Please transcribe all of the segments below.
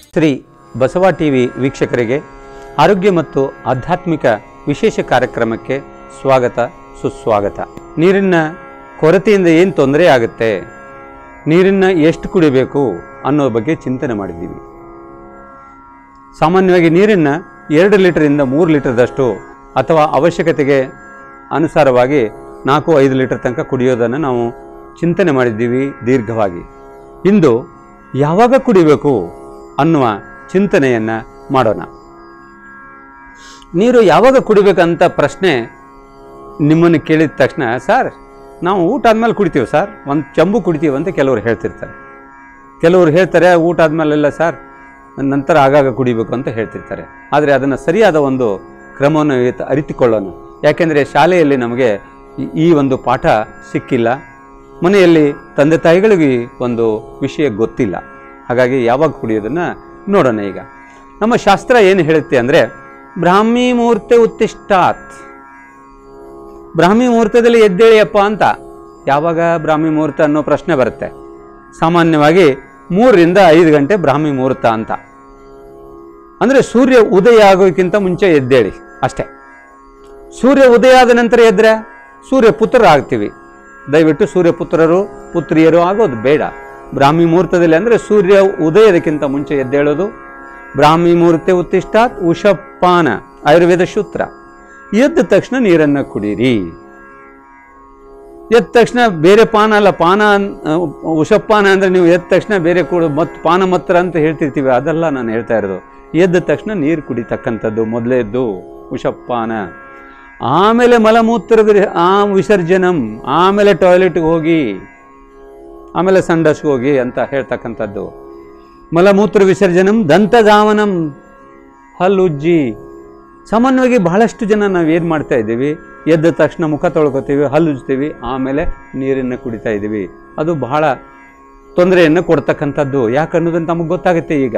Shri Basava TV ವೀಕ್ಷಕರಿಗೆ ಆರೋಗ್ಯ ಮತ್ತು ಆಧ್ಯಾತ್ಮಿಕ ವಿಶೇಷ ಕಾರ್ಯಕ್ರಮಕ್ಕೆ ಸ್ವಾಗತ ಸುಸ್ವಾಗತ ನೀರಿನ ಕೊರತೆಯಿಂದ ಏನು ತೊಂದರೆ ಆಗುತ್ತೆ ನೀರನ್ನು ಎಷ್ಟು ಕುಡಿಬೇಕು ಅನ್ನೋ ಬಗ್ಗೆ ಚಿಂತನೆ ಮಾಡಿದ್ದೀವಿ ಸಾಮಾನ್ಯವಾಗಿ ನೀರನ್ನು ಎರಡು ಲೀಟರಿಂದ ಮೂರು ಲೀಟರ್ದಷ್ಟು ಅಥವಾ ಅವಶ್ಯಕತೆಗೆ ಅನುಸಾರವಾಗಿ ನಾಲ್ಕು ಐದು ಲೀಟರ್ ತನಕ ಕುಡಿಯೋದನ್ನು ನಾವು ಚಿಂತನೆ ಮಾಡಿದ್ದೀವಿ ದೀರ್ಘವಾಗಿ ಇಂದು ಯಾವಾಗ ಕುಡಿಬೇಕು ಅನ್ನುವ ಚಿಂತನೆಯನ್ನು ಮಾಡೋಣ ನೀರು ಯಾವಾಗ ಕುಡಿಬೇಕಂತ ಪ್ರಶ್ನೆ ನಿಮ್ಮನ್ನು ಕೇಳಿದ ತಕ್ಷಣ ಸರ್ ನಾವು ಊಟ ಆದಮೇಲೆ ಕುಡಿತೀವಿ ಸರ್ ಒಂದು ಚಂಬು ಕುಡಿತೀವಿ ಅಂತ ಕೆಲವರು ಹೇಳ್ತಿರ್ತಾರೆ ಕೆಲವರು ಹೇಳ್ತಾರೆ ಊಟ ಆದಮೇಲೆಲ್ಲ ಸರ್ ನಂತರ ಆಗಾಗ ಕುಡಿಬೇಕು ಅಂತ ಹೇಳ್ತಿರ್ತಾರೆ ಆದರೆ ಅದನ್ನು ಸರಿಯಾದ ಒಂದು ಕ್ರಮವನ್ನು ಇವತ್ತು ಅರಿತುಕೊಳ್ಳೋಣ ಯಾಕೆಂದರೆ ಶಾಲೆಯಲ್ಲಿ ನಮಗೆ ಈ- ಈ ಒಂದು ಪಾಠ ಸಿಕ್ಕಿಲ್ಲ ಮನೆಯಲ್ಲಿ ತಂದೆ ತಾಯಿಗಳಿಗೆ ಈ ಒಂದು ವಿಷಯ ಗೊತ್ತಿಲ್ಲ ಹಾಗಾಗಿ ಯಾವಾಗ ಕುಡಿಯೋದನ್ನು ನೋಡೋಣ ಈಗ ನಮ್ಮ ಶಾಸ್ತ್ರ ಏನು ಹೇಳುತ್ತೆ ಅಂದರೆ ಬ್ರಾಹ್ಮಿ ಮುಹೂರ್ತೆ ಉತ್ತಿಷ್ಟಾತ್ ಬ್ರಾಹ್ಮಿ ಮುಹೂರ್ತದಲ್ಲಿ ಎದ್ದೇಳಿಯಪ್ಪ ಅಂತ ಯಾವಾಗ ಬ್ರಾಹ್ಮಿ ಮುಹೂರ್ತ ಅನ್ನೋ ಪ್ರಶ್ನೆ ಬರುತ್ತೆ ಸಾಮಾನ್ಯವಾಗಿ ಮೂರರಿಂದ ಐದು ಗಂಟೆ ಬ್ರಾಹ್ಮಿ ಮುಹೂರ್ತ ಅಂತ ಅಂದರೆ ಸೂರ್ಯ ಉದಯ ಆಗೋಕ್ಕಿಂತ ಮುಂಚೆ ಎದ್ದೇಳಿ ಅಷ್ಟೇ ಸೂರ್ಯ ಉದಯ ಆದ ನಂತರ ಎದ್ರೆ ಸೂರ್ಯ ಪುತ್ರರಾಗ್ತೀವಿ ದಯವಿಟ್ಟು ಸೂರ್ಯ ಪುತ್ರರು ಪುತ್ರಿಯರು ಆಗೋದು ಬೇಡ ಬ್ರಾಹ್ಮಿ ಮುಹೂರ್ತದಲ್ಲಿ ಅಂದರೆ ಸೂರ್ಯ ಉದಯದಕ್ಕಿಂತ ಮುಂಚೆ ಎದ್ದೇಳೋದು ಬ್ರಾಹ್ಮಿ ಮುಹೂರ್ತೆ ಉತ್ತಿಷ್ಟಾತ್ ಉಷಪಾನ ಆಯುರ್ವೇದ ಸೂತ್ರ ಎದ್ದ ತಕ್ಷಣ ನೀರನ್ನು ಕುಡೀರಿ ಎದ್ದ ತಕ್ಷಣ ಬೇರೆ ಪಾನ ಅಲ್ಲ ಪಾನ ಅನ್- ಉಷಪಾನ ಅಂದರೆ ನೀವು ಎದ್ದ ತಕ್ಷಣ ಬೇರೆ ಕೂಡ ಮತ್ ಪಾನ ಮತ್ರ ಅಂತ ಹೇಳ್ತಿರ್ತೀವಿ ಅದಲ್ಲ ನಾನು ಹೇಳ್ತಾ ಇರೋದು ಎದ್ದ ತಕ್ಷಣ ನೀರು ಕುಡಿತಕ್ಕಂಥದ್ದು ಮೊದಲೇದ್ದು ಉಷಪಾನ ಆಮೇಲೆ ಮಲಮೂತ್ರ ವಿರ- ಆ ವಿಸರ್ಜನಂ ಆಮೇಲೆ ಟಾಯ್ಲೆಟ್ಗೆ ಹೋಗಿ ಆಮೇಲೆ ಸಂಡಸ್ಗೆ ಹೋಗಿ ಅಂತ ಹೇಳ್ತಕ್ಕಂಥದ್ದು ಮಲಮೂತ್ರ ವಿಸರ್ಜನಂ ದಂತಧಾವನಂ ಹಲ್ಲುಜ್ಜಿ ಸಾಮಾನ್ಯವಾಗಿ ಬಹಳಷ್ಟು ಜನ ನಾವು ಏನು ಮಾಡ್ತಾ ಇದ್ದೀವಿ ಎದ್ದ ತಕ್ಷಣ ಮುಖ ತೊಳ್ಕೊತೀವಿ ಹಲ್ಲುಜ್ತೀವಿ ಆಮೇಲೆ ನೀರನ್ನು ಕುಡಿತಾ ಇದ್ದೀವಿ ಅದು ಬಹಳ ತೊಂದರೆಯನ್ನು ಕೊಡ್ತಕ್ಕಂಥದ್ದು ಯಾಕನ್ನೋದು ನಮಗೆ ಗೊತ್ತಾಗುತ್ತೆ ಈಗ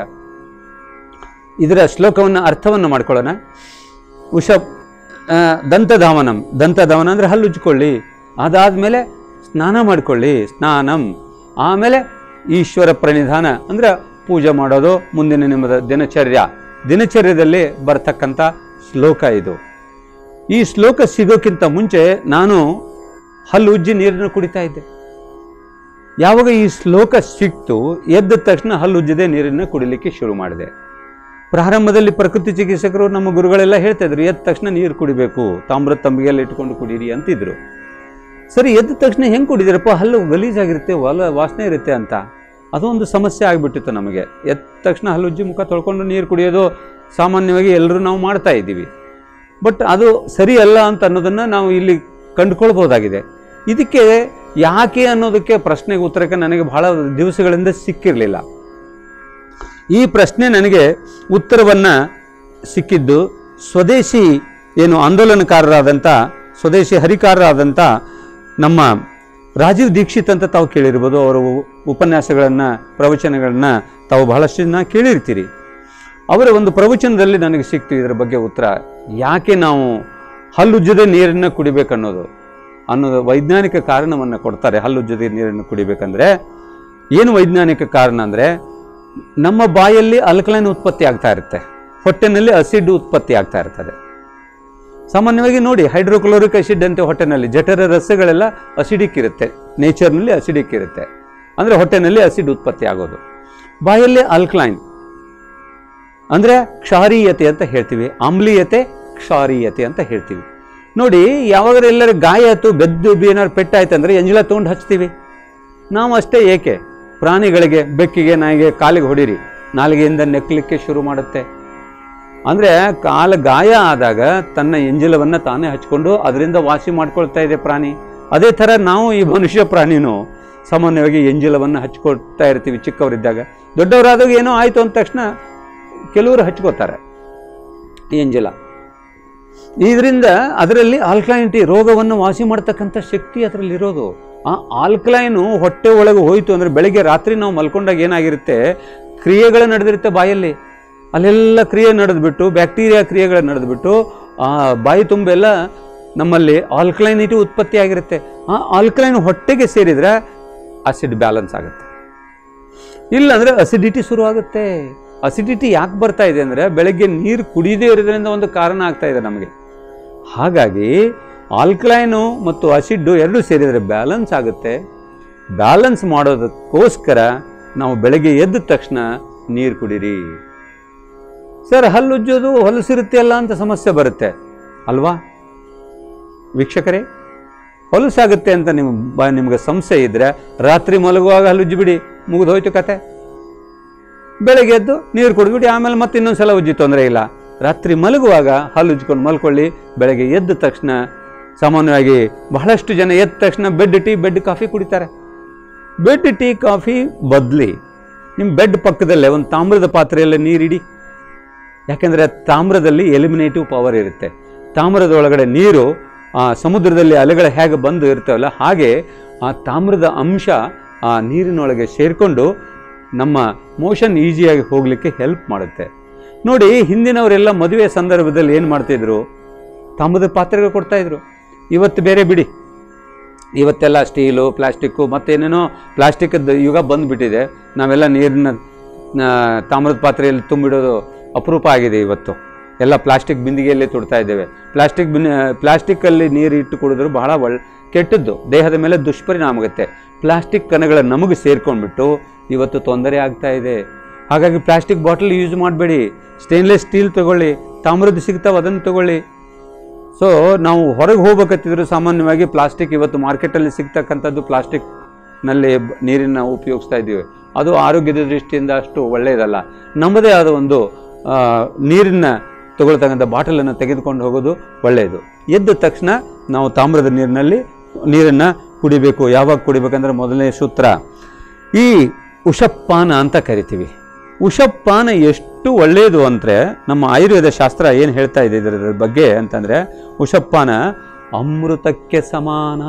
ಇದರ ಶ್ಲೋಕವನ್ನು ಅರ್ಥವನ್ನು ಮಾಡ್ಕೊಳ್ಳೋಣ ಉಷ ಆ, ದಂತಧಾವನಂ ದಂತಧಾವನ ಅಂದರೆ ಹಲ್ಲುಜ್ಕೊಳ್ಳಿ ಅದಾದಮೇಲೆ ಸ್ನಾನ ಮಾಡಿಕೊಳ್ಳಿ ಸ್ನಾನಂ ಆಮೇಲೆ ಈಶ್ವರ ಪ್ರಣಿಧಾನ ಅಂದರೆ ಪೂಜೆ ಮಾಡೋದು ಮುಂದಿನ ನಿಮ್ಮದ ದಿನಚರ್ಯ ದಿನಚರ್ಯದಲ್ಲಿ ಬರ್ತಕ್ಕಂಥ ಶ್ಲೋಕ ಇದು ಈ ಶ್ಲೋಕ ಸಿಗೋಕ್ಕಿಂತ ಮುಂಚೆ ನಾನು ಹಲ್ಲು ಉಜ್ಜಿ ನೀರನ್ನು ಕುಡಿತಾ ಇದ್ದೆ ಯಾವಾಗ ಈ ಶ್ಲೋಕ ಸಿಕ್ತು ಎದ್ದ ತಕ್ಷಣ ಹಲ್ಲು ಉಜ್ಜದೆ ನೀರನ್ನು ಕುಡಿಲಿಕ್ಕೆ ಶುರು ಮಾಡಿದೆ ಪ್ರಾರಂಭದಲ್ಲಿ ಪ್ರಕೃತಿ ಚಿಕಿತ್ಸಕರು ನಮ್ಮ ಗುರುಗಳೆಲ್ಲ ಹೇಳ್ತಾ ಇದ್ರು ಎದ್ದ ತಕ್ಷಣ ನೀರು ಕುಡಿಬೇಕು ತಾಮ್ರದ ತಂಬಿಗೆಲ್ಲ ಇಟ್ಕೊಂಡು ಕುಡೀರಿ ಅಂತಿದ್ರು ಸರಿ ಎದ್ದ ತಕ್ಷಣ ಹೆಂಗೆ ಕುಡಿದಿರಪ್ಪ ಹಲ್ಲು ಗಲೀಜಾಗಿರುತ್ತೆ ಹೊಲ ವಾಸನೆ ಇರುತ್ತೆ ಅಂತ ಅದೊಂದು ಸಮಸ್ಯೆ ಆಗಿಬಿಟ್ಟಿತ್ತು ನಮಗೆ ಎದ್ದ ತಕ್ಷಣ ಹಲ್ಲುಜ್ಜಿ ಮುಖ ತೊಳ್ಕೊಂಡು ನೀರು ಕುಡಿಯೋದು ಸಾಮಾನ್ಯವಾಗಿ ಎಲ್ಲರೂ ನಾವು ಮಾಡ್ತಾ ಇದ್ದೀವಿ ಬಟ್ ಅದು ಸರಿ ಅಲ್ಲ ಅಂತ ಅನ್ನೋದನ್ನು ನಾವು ಇಲ್ಲಿ ಕಂಡುಕೊಳ್ಬೋದಾಗಿದೆ ಇದಕ್ಕೆ ಯಾಕೆ ಅನ್ನೋದಕ್ಕೆ ಪ್ರಶ್ನೆಗೆ ಉತ್ತರಕ್ಕೆ ನನಗೆ ಬಹಳ ದಿವಸಗಳಿಂದ ಸಿಕ್ಕಿರಲಿಲ್ಲ ಈ ಪ್ರಶ್ನೆ ನನಗೆ ಉತ್ತರವನ್ನು ಸಿಕ್ಕಿದ್ದು ಸ್ವದೇಶಿ ಏನು ಆಂದೋಲನಕಾರರಾದಂಥ ಸ್ವದೇಶಿ ಹರಿಕಾರರಾದಂಥ ನಮ್ಮ ರಾಜೀವ್ ದೀಕ್ಷಿತ್ ಅಂತ ತಾವು ಕೇಳಿರ್ಬೋದು ಅವರ ಉ- ಉಪನ್ಯಾಸಗಳನ್ನು ಪ್ರವಚನಗಳನ್ನು ತಾವು ಬಹಳಷ್ಟು ಜನ ಕೇಳಿರ್ತೀರಿ ಅವರ ಒಂದು ಪ್ರವಚನದಲ್ಲಿ ನನಗೆ ಸಿಕ್ತು ಇದರ ಬಗ್ಗೆ ಉತ್ತರ ಯಾಕೆ ನಾವು ಹಲ್ಲುಜ್ಜದೆ ನೀರನ್ನು ಕುಡಿಬೇಕನ್ನೋದು ಅನ್ನೋದು ವೈಜ್ಞಾನಿಕ ಕಾರಣವನ್ನು ಕೊಡ್ತಾರೆ ಹಲ್ಲುಜ್ಜದೆ ನೀರನ್ನು ಕುಡಿಬೇಕಂದ್ರೆ ಏನು ವೈಜ್ಞಾನಿಕ ಕಾರಣ ಅಂದರೆ ನಮ್ಮ ಬಾಯಲ್ಲಿ ಅಲ್ಕಲೈನ್ ಉತ್ಪತ್ತಿ ಆಗ್ತಾ ಇರುತ್ತೆ ಹೊಟ್ಟೆನಲ್ಲಿ ಅಸಿಡ್ ಉತ್ಪತ್ತಿ ಆಗ್ತಾ ಇರ್ತದೆ ಸಾಮಾನ್ಯವಾಗಿ ನೋಡಿ ಹೈಡ್ರೋಕ್ಲೋರಿಕ್ ಅಸಿಡ್ ಅಂತ ಹೊಟ್ಟೆನಲ್ಲಿ ಜಠರ ರಸಗಳೆಲ್ಲ ಅಸಿಡಿಕ್ ಇರುತ್ತೆ ನೇಚರ್ನಲ್ಲಿ ಅಸಿಡಿಕ್ ಇರುತ್ತೆ ಅಂದರೆ ಹೊಟ್ಟೆನಲ್ಲಿ ಅಸಿಡ್ ಉತ್ಪತ್ತಿ ಆಗೋದು ಬಾಯಲ್ಲಿ ಅಲ್ಕ್ಲೈನ್ ಅಂದರೆ ಕ್ಷಾರೀಯತೆ ಅಂತ ಹೇಳ್ತೀವಿ ಆಮ್ಲೀಯತೆ ಕ್ಷಾರೀಯತೆ ಅಂತ ಹೇಳ್ತೀವಿ ನೋಡಿ ಯಾವಾಗ ಎಲ್ಲರ ಗಾಯ ಆಯ್ತು ಬೆದ್ದು ಏನಾದ್ರು ಪೆಟ್ಟಾಯ್ತು ಅಂದರೆ ಎಂಜಲ ತೊಗೊಂಡು ಹಚ್ತೀವಿ ನಾವು ಅಷ್ಟೇ ಏಕೆ ಪ್ರಾಣಿಗಳಿಗೆ ಬೆಕ್ಕಿಗೆ ನಾಯಿಗೆ ಕಾಲಿಗೆ ಹೊಡೀರಿ ನಾಲಿಗೆಯಿಂದ ನೆಕ್ಕಲಿಕ್ಕೆ ಶುರು ಮಾಡುತ್ತೆ ಅಂದರೆ ಕಾಲ ಗಾಯ ಆದಾಗ ತನ್ನ ಎಂಜಲವನ್ನು ತಾನೇ ಹಚ್ಕೊಂಡು ಅದರಿಂದ ವಾಸಿ ಮಾಡ್ಕೊಳ್ತಾ ಇದೆ ಪ್ರಾಣಿ ಅದೇ ಥರ ನಾವು ಈ ಮನುಷ್ಯ ಪ್ರಾಣಿನೂ ಸಾಮಾನ್ಯವಾಗಿ ಎಂಜಲವನ್ನು ಹಚ್ಕೊಳ್ತಾ ಇರ್ತೀವಿ ಚಿಕ್ಕವರಿದ್ದಾಗ ದೊಡ್ಡವರಾದಾಗ ಏನೋ ಆಯಿತು ಅಂದ ತಕ್ಷಣ ಕೆಲವರು ಹಚ್ಕೋತಾರೆ ಈ ಎಂಜಲ ಇದರಿಂದ ಅದರಲ್ಲಿ ಆಲ್ಕಲೈನಿಟಿ ರೋಗವನ್ನು ವಾಸಿ ಮಾಡ್ತಕ್ಕಂಥ ಶಕ್ತಿ ಅದರಲ್ಲಿ ಇರೋದು ಆ ಆಲ್ಕಲೈನು ಹೊಟ್ಟೆ ಒಳಗೆ ಹೋಯಿತು ಅಂದರೆ ಬೆಳಗ್ಗೆ ರಾತ್ರಿ ನಾವು ಮಲ್ಕೊಂಡಾಗ ಏನಾಗಿರುತ್ತೆ ಕ್ರಿಯೆಗಳು ನಡೆದಿರುತ್ತೆ ಬಾಯಲ್ಲಿ ಅಲ್ಲೆಲ್ಲ ಕ್ರಿಯೆ ನಡೆದ್ಬಿಟ್ಟು ಬ್ಯಾಕ್ಟೀರಿಯಾ ಕ್ರಿಯೆಗಳು ನಡೆದ್ಬಿಟ್ಟು ಆ ಬಾಯಿ ತುಂಬೆಲ್ಲ ನಮ್ಮಲ್ಲಿ ಆಲ್ಕಲೈನಿಟಿ ಉತ್ಪತ್ತಿ ಆಗಿರುತ್ತೆ ಆ ಆಲ್ಕಲೈನ್ ಹೊಟ್ಟೆಗೆ ಸೇರಿದರೆ ಆಸಿಡ್ ಬ್ಯಾಲೆನ್ಸ್ ಆಗುತ್ತೆ ಇಲ್ಲಾಂದರೆ ಅಸಿಡಿಟಿ ಶುರು ಆಗುತ್ತೆ ಅಸಿಡಿಟಿ ಯಾಕೆ ಬರ್ತಾ ಇದೆ ಅಂದರೆ ಬೆಳಗ್ಗೆ ನೀರು ಕುಡಿಯದೇ ಇರೋದ್ರಿಂದ ಒಂದು ಕಾರಣ ಆಗ್ತಾ ಇದೆ ನಮಗೆ ಹಾಗಾಗಿ ಆಲ್ಕಲೈನು ಮತ್ತು ಅಸಿಡ್ಡು ಎರಡೂ ಸೇರಿದರೆ ಬ್ಯಾಲೆನ್ಸ್ ಆಗುತ್ತೆ ಬ್ಯಾಲೆನ್ಸ್ ಮಾಡೋದಕ್ಕೋಸ್ಕರ ನಾವು ಬೆಳಗ್ಗೆ ಎದ್ದ ತಕ್ಷಣ ನೀರು ಕುಡೀರಿ ಸರ್ ಹಲ್ಲುಜ್ಜೋದು ಹೊಲಸಿರುತ್ತೆ ಅಲ್ಲ ಅಂತ ಸಮಸ್ಯೆ ಬರುತ್ತೆ ಅಲ್ವಾ ವೀಕ್ಷಕರೇ ಹೊಲಸಾಗುತ್ತೆ ಅಂತ ನಿಮ್ಮ ಬ ನಿಮ್ಗೆ ಸಂಶಯ ಇದ್ದರೆ ರಾತ್ರಿ ಮಲಗುವಾಗ ಹಲ್ಲುಜ್ಜಿ ಬಿಡಿ ಮುಗಿದು ಹೋಯ್ತು ಕತೆ ಬೆಳಗ್ಗೆ ಎದ್ದು ನೀರು ಕುಡಿದ್ಬಿಟ್ಟು ಆಮೇಲೆ ಮತ್ತೆ ಇನ್ನೊಂದು ಸಲ ಉಜ್ಜಿ ತೊಂದರೆ ಇಲ್ಲ ರಾತ್ರಿ ಮಲಗುವಾಗ ಹಲ್ಲು ಉಜ್ಕೊಂಡು ಮಲ್ಕೊಳ್ಳಿ ಬೆಳಗ್ಗೆ ಎದ್ದ ತಕ್ಷಣ ಸಾಮಾನ್ಯವಾಗಿ ಬಹಳಷ್ಟು ಜನ ಎದ್ದ ತಕ್ಷಣ ಬೆಡ್ ಟೀ ಬೆಡ್ ಕಾಫಿ ಕುಡಿತಾರೆ ಬೆಡ್ ಟೀ ಕಾಫಿ ಬದಲಿ ನಿಮ್ಮ ಬೆಡ್ ಪಕ್ಕದಲ್ಲೇ ಒಂದು ತಾಮ್ರದ ಪಾತ್ರೆಯಲ್ಲೇ ನೀರಿಡಿ ಯಾಕೆಂದರೆ ತಾಮ್ರದಲ್ಲಿ ಎಲಿಮಿನೇಟಿವ್ ಪವರ್ ಇರುತ್ತೆ ತಾಮ್ರದ ಒಳಗಡೆ ನೀರು ಆ ಸಮುದ್ರದಲ್ಲಿ ಅಲೆಗಳು ಹೇಗೆ ಬಂದು ಇರ್ತವಲ್ಲ ಹಾಗೆ ಆ ತಾಮ್ರದ ಅಂಶ ಆ ನೀರಿನೊಳಗೆ ಸೇರಿಕೊಂಡು ನಮ್ಮ ಮೋಷನ್ ಈಸಿಯಾಗಿ ಹೋಗಲಿಕ್ಕೆ ಹೆಲ್ಪ್ ಮಾಡುತ್ತೆ ನೋಡಿ ಹಿಂದಿನವರೆಲ್ಲ ಮದುವೆ ಸಂದರ್ಭದಲ್ಲಿ ಏನು ಮಾಡ್ತಿದ್ರು ತಾಮ್ರದ ಪಾತ್ರೆಗಳು ಕೊಡ್ತಾಯಿದ್ರು ಇವತ್ತು ಬೇರೆ ಬಿಡಿ ಇವತ್ತೆಲ್ಲ ಸ್ಟೀಲು ಪ್ಲಾಸ್ಟಿಕ್ಕು ಮತ್ತೇನೇನೋ ಪ್ಲಾಸ್ಟಿಕ್ಕದ್ದು ಯುಗ ಬಂದುಬಿಟ್ಟಿದೆ ನಾವೆಲ್ಲ ನೀರಿನ ಆ, ತಾಮ್ರದ ಪಾತ್ರೆಯಲ್ಲಿ ತುಂಬಿಡೋದು ಅಪರೂಪ ಆಗಿದೆ ಇವತ್ತು ಎಲ್ಲ ಪ್ಲಾಸ್ಟಿಕ್ ಬಿಂದಿಗೆಯಲ್ಲೇ ತುಡ್ತಾ ಇದ್ದೇವೆ ಪ್ಲಾಸ್ಟಿಕ್ ಬಿನ್ ಪ್ಲಾಸ್ಟಿಕ್ಕಲ್ಲಿ ನೀರು ಇಟ್ಟು ಕುಡಿದ್ರು ಬಹಳ ಒಳ್ಳೆ ಕೆಟ್ಟದ್ದು ದೇಹದ ಮೇಲೆ ದುಷ್ಪರಿಣಾಮ ಆಗುತ್ತೆ ಪ್ಲಾಸ್ಟಿಕ್ ಕಣಗಳ ನಮಗೆ ಸೇರ್ಕೊಂಡ್ಬಿಟ್ಟು ಇವತ್ತು ತೊಂದರೆ ಆಗ್ತಾ ಇದೆ ಹಾಗಾಗಿ ಪ್ಲಾಸ್ಟಿಕ್ ಬಾಟಲ್ ಯೂಸ್ ಮಾಡಬೇಡಿ ಸ್ಟೇನ್ಲೆಸ್ ಸ್ಟೀಲ್ ತಗೊಳ್ಳಿ ತಾಮ್ರದ್ದು ಸಿಗ್ತಾವೆ ಅದನ್ನು ತಗೊಳ್ಳಿ ಸೊ ನಾವು ಹೊರಗೆ ಹೋಗ್ಬೇಕತ್ತಿದ್ರು ಸಾಮಾನ್ಯವಾಗಿ ಪ್ಲಾಸ್ಟಿಕ್ ಇವತ್ತು ಮಾರ್ಕೆಟಲ್ಲಿ ಸಿಗ್ತಕ್ಕಂಥದ್ದು ಪ್ಲಾಸ್ಟಿಕ್ನಲ್ಲಿ ಬ- ನೀರಿನ ಉಪಯೋಗಿಸ್ತಾ ಇದ್ದೀವಿ ಅದು ಆರೋಗ್ಯದ ದೃಷ್ಟಿಯಿಂದ ಅಷ್ಟು ಒಳ್ಳೆಯದಲ್ಲ ನಮ್ಮದೇ ಆದ ಒಂದು ಆ, ನೀರಿನ ತಗೊಳ್ತಕ್ಕಂಥ ಬಾಟಲನ್ನು ತೆಗೆದುಕೊಂಡು ಹೋಗೋದು ಒಳ್ಳೆಯದು ಎದ್ದ ತಕ್ಷಣ ನಾವು ತಾಮ್ರದ ನೀರಿನಲ್ಲಿ ನೀರನ್ನು ಕುಡಿಬೇಕು ಯಾವಾಗ ಕುಡಿಬೇಕಂದ್ರೆ ಮೊದಲನೇ ಸೂತ್ರ ಈ ಉಷಪಾನ ಅಂತ ಕರಿತೀವಿ ಉಷಪಾನ ಎಷ್ಟು ಒಳ್ಳೆಯದು ಅಂದರೆ ನಮ್ಮ ಆಯುರ್ವೇದ ಶಾಸ್ತ್ರ ಏನು ಹೇಳ್ತಾ ಇದೆ ಇದರ ಬಗ್ಗೆ ಅಂತಂದರೆ ಉಷಪಾನ ಅಮೃತಕ್ಕೆ ಸಮಾನ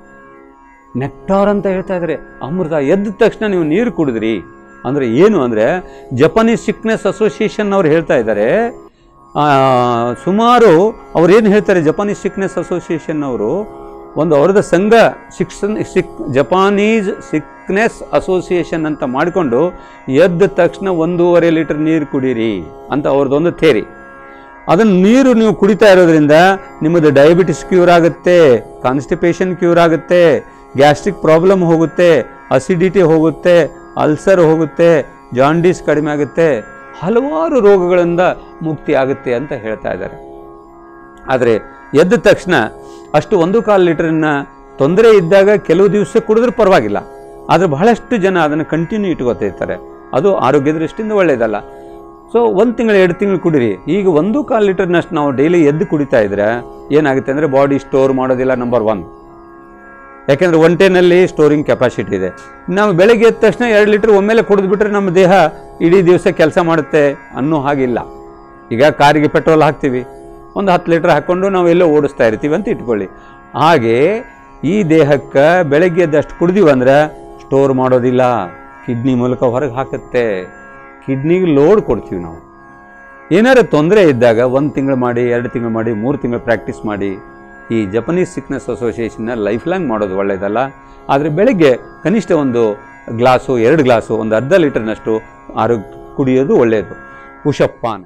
ನೆಕ್ಟಾರ್ ಅಂತ ಹೇಳ್ತಾ ಇದ್ದಾರೆ ಅಮೃತ ಎದ್ದ ತಕ್ಷಣ ನೀವು ನೀರು ಕುಡಿದ್ರಿ ಅಂದರೆ ಏನು ಅಂದರೆ ಜಪಾನೀಸ್ ಸಿಕ್ನೆಸ್ ಅಸೋಸಿಯೇಷನ್ ಅವ್ರು ಹೇಳ್ತಾ ಇದ್ದಾರೆ ಆ, ಸುಮಾರು ಅವ್ರು ಏನು ಹೇಳ್ತಾರೆ ಜಪಾನೀಸ್ ಸಿಕ್ನೆಸ್ ಅಸೋಸಿಯೇಷನ್ ಅವರು ಒಂದು ಅವ್ರದ್ದು ಸಂಘ ಶಿಕ್ಷಣ ಸಿಕ್ ಜಪಾನೀಸ್ ಸಿಕ್ನೆಸ್ ಅಸೋಸಿಯೇಷನ್ ಅಂತ ಮಾಡಿಕೊಂಡು ಎದ್ದ ತಕ್ಷಣ ಒಂದೂವರೆ ಲೀಟರ್ ನೀರು ಕುಡೀರಿ ಅಂತ ಅವ್ರದ್ದೊಂದು ಥೇರಿ ಅದನ್ನು ನೀರು ನೀವು ಕುಡಿತಾ ಇರೋದ್ರಿಂದ ನಿಮ್ಮದು ಡಯಾಬಿಟಿಸ್ ಕ್ಯೂರ್ ಆಗುತ್ತೆ ಕಾನ್ಸ್ಟಿಪೇಷನ್ ಕ್ಯೂರ್ ಆಗುತ್ತೆ ಗ್ಯಾಸ್ಟ್ರಿಕ್ ಪ್ರಾಬ್ಲಮ್ ಹೋಗುತ್ತೆ ಅಸಿಡಿಟಿ ಹೋಗುತ್ತೆ ಅಲ್ಸರ್ ಹೋಗುತ್ತೆ ಜಾಂಡೀಸ್ ಕಡಿಮೆ ಆಗುತ್ತೆ ಹಲವಾರು ರೋಗಗಳಿಂದ ಮುಕ್ತಿ ಆಗುತ್ತೆ ಅಂತ ಹೇಳ್ತಾ ಇದ್ದಾರೆ ಆದರೆ ಎದ್ದ ತಕ್ಷಣ ಅಷ್ಟು ಒಂದು ಕಾಲು ಲೀಟರನ್ನ ತೊಂದರೆ ಇದ್ದಾಗ ಕೆಲವು ದಿವಸ ಕುಡಿದ್ರೂ ಪರವಾಗಿಲ್ಲ ಆದರೆ ಬಹಳಷ್ಟು ಜನ ಅದನ್ನು ಕಂಟಿನ್ಯೂ ಇಟ್ಕೋತಿರ್ತಾರೆ ಅದು ಆರೋಗ್ಯ ದೃಷ್ಟಿಯಿಂದ ಒಳ್ಳೆಯದಲ್ಲ ಸೊ ಒಂದು ತಿಂಗಳು ಎರಡು ತಿಂಗಳು ಕುಡಿರಿ ಈಗ ಒಂದು ಕಾಲು ಲೀಟರ್ನಷ್ಟು ನಾವು ಡೈಲಿ ಎದ್ದು ಕುಡಿತಾ ಇದ್ರೆ ಏನಾಗುತ್ತೆ ಅಂದರೆ ಬಾಡಿ ಸ್ಟೋರ್ ಮಾಡೋದಿಲ್ಲ ನಂಬರ್ ಒನ್ ಯಾಕೆಂದರೆ ಒಂಟೆನಲ್ಲಿ ಸ್ಟೋರಿಂಗ್ ಕೆಪಾಸಿಟಿ ಇದೆ ನಾವು ಬೆಳಗ್ಗೆ ಎದ್ದ ತಕ್ಷಣ ಎರಡು ಲೀಟರ್ ಒಮ್ಮೆಲೆ ಕುಡಿದ್ಬಿಟ್ರೆ ನಮ್ಮ ದೇಹ ಇಡೀ ದಿವಸ ಕೆಲಸ ಮಾಡುತ್ತೆ ಅನ್ನೋ ಹಾಗಿಲ್ಲ ಈಗ ಕಾರಿಗೆ ಪೆಟ್ರೋಲ್ ಹಾಕ್ತೀವಿ ಒಂದು ಹತ್ತು ಲೀಟರ್ ಹಾಕ್ಕೊಂಡು ನಾವು ಎಲ್ಲೋ ಓಡಿಸ್ತಾ ಇರ್ತೀವಿ ಅಂತ ಇಟ್ಕೊಳ್ಳಿ ಹಾಗೆ ಈ ದೇಹಕ್ಕೆ ಬೆಳಗ್ಗೆ ಎದ್ದಷ್ಟು ಕುಡ್ದೀವಿ ಅಂದ್ರೆ ಸ್ಟೋರ್ ಮಾಡೋದಿಲ್ಲ ಕಿಡ್ನಿ ಮೂಲಕ ಹೊರಗೆ ಹಾಕುತ್ತೆ ಕಿಡ್ನಿಗೆ ಲೋಡ್ ಕೊಡ್ತೀವಿ ನಾವು ಏನಾರು ತೊಂದರೆ ಇದ್ದಾಗ ಒಂದು ತಿಂಗಳು ಮಾಡಿ ಎರಡು ತಿಂಗಳು ಮಾಡಿ ಮೂರು ತಿಂಗಳು ಪ್ರಾಕ್ಟೀಸ್ ಮಾಡಿ ಈ ಜಪನೀಸ್ ಸಿಕ್ನೆಸ್ ಅಸೋಸಿಯೇಷನ್ನ ಲೈಫ್ ಲಾಂಗ್ ಮಾಡೋದು ಒಳ್ಳೆಯದಲ್ಲ ಆದರೆ ಬೆಳಗ್ಗೆ ಕನಿಷ್ಠ ಒಂದು ಗ್ಲಾಸು ಎರಡು ಗ್ಲಾಸು ಒಂದು ಅರ್ಧ ಲೀಟರ್ನಷ್ಟು ಆರೋಗ್ಯ ಕುಡಿಯೋದು ಒಳ್ಳೆಯದು ಉಷಪ್ಪಾನ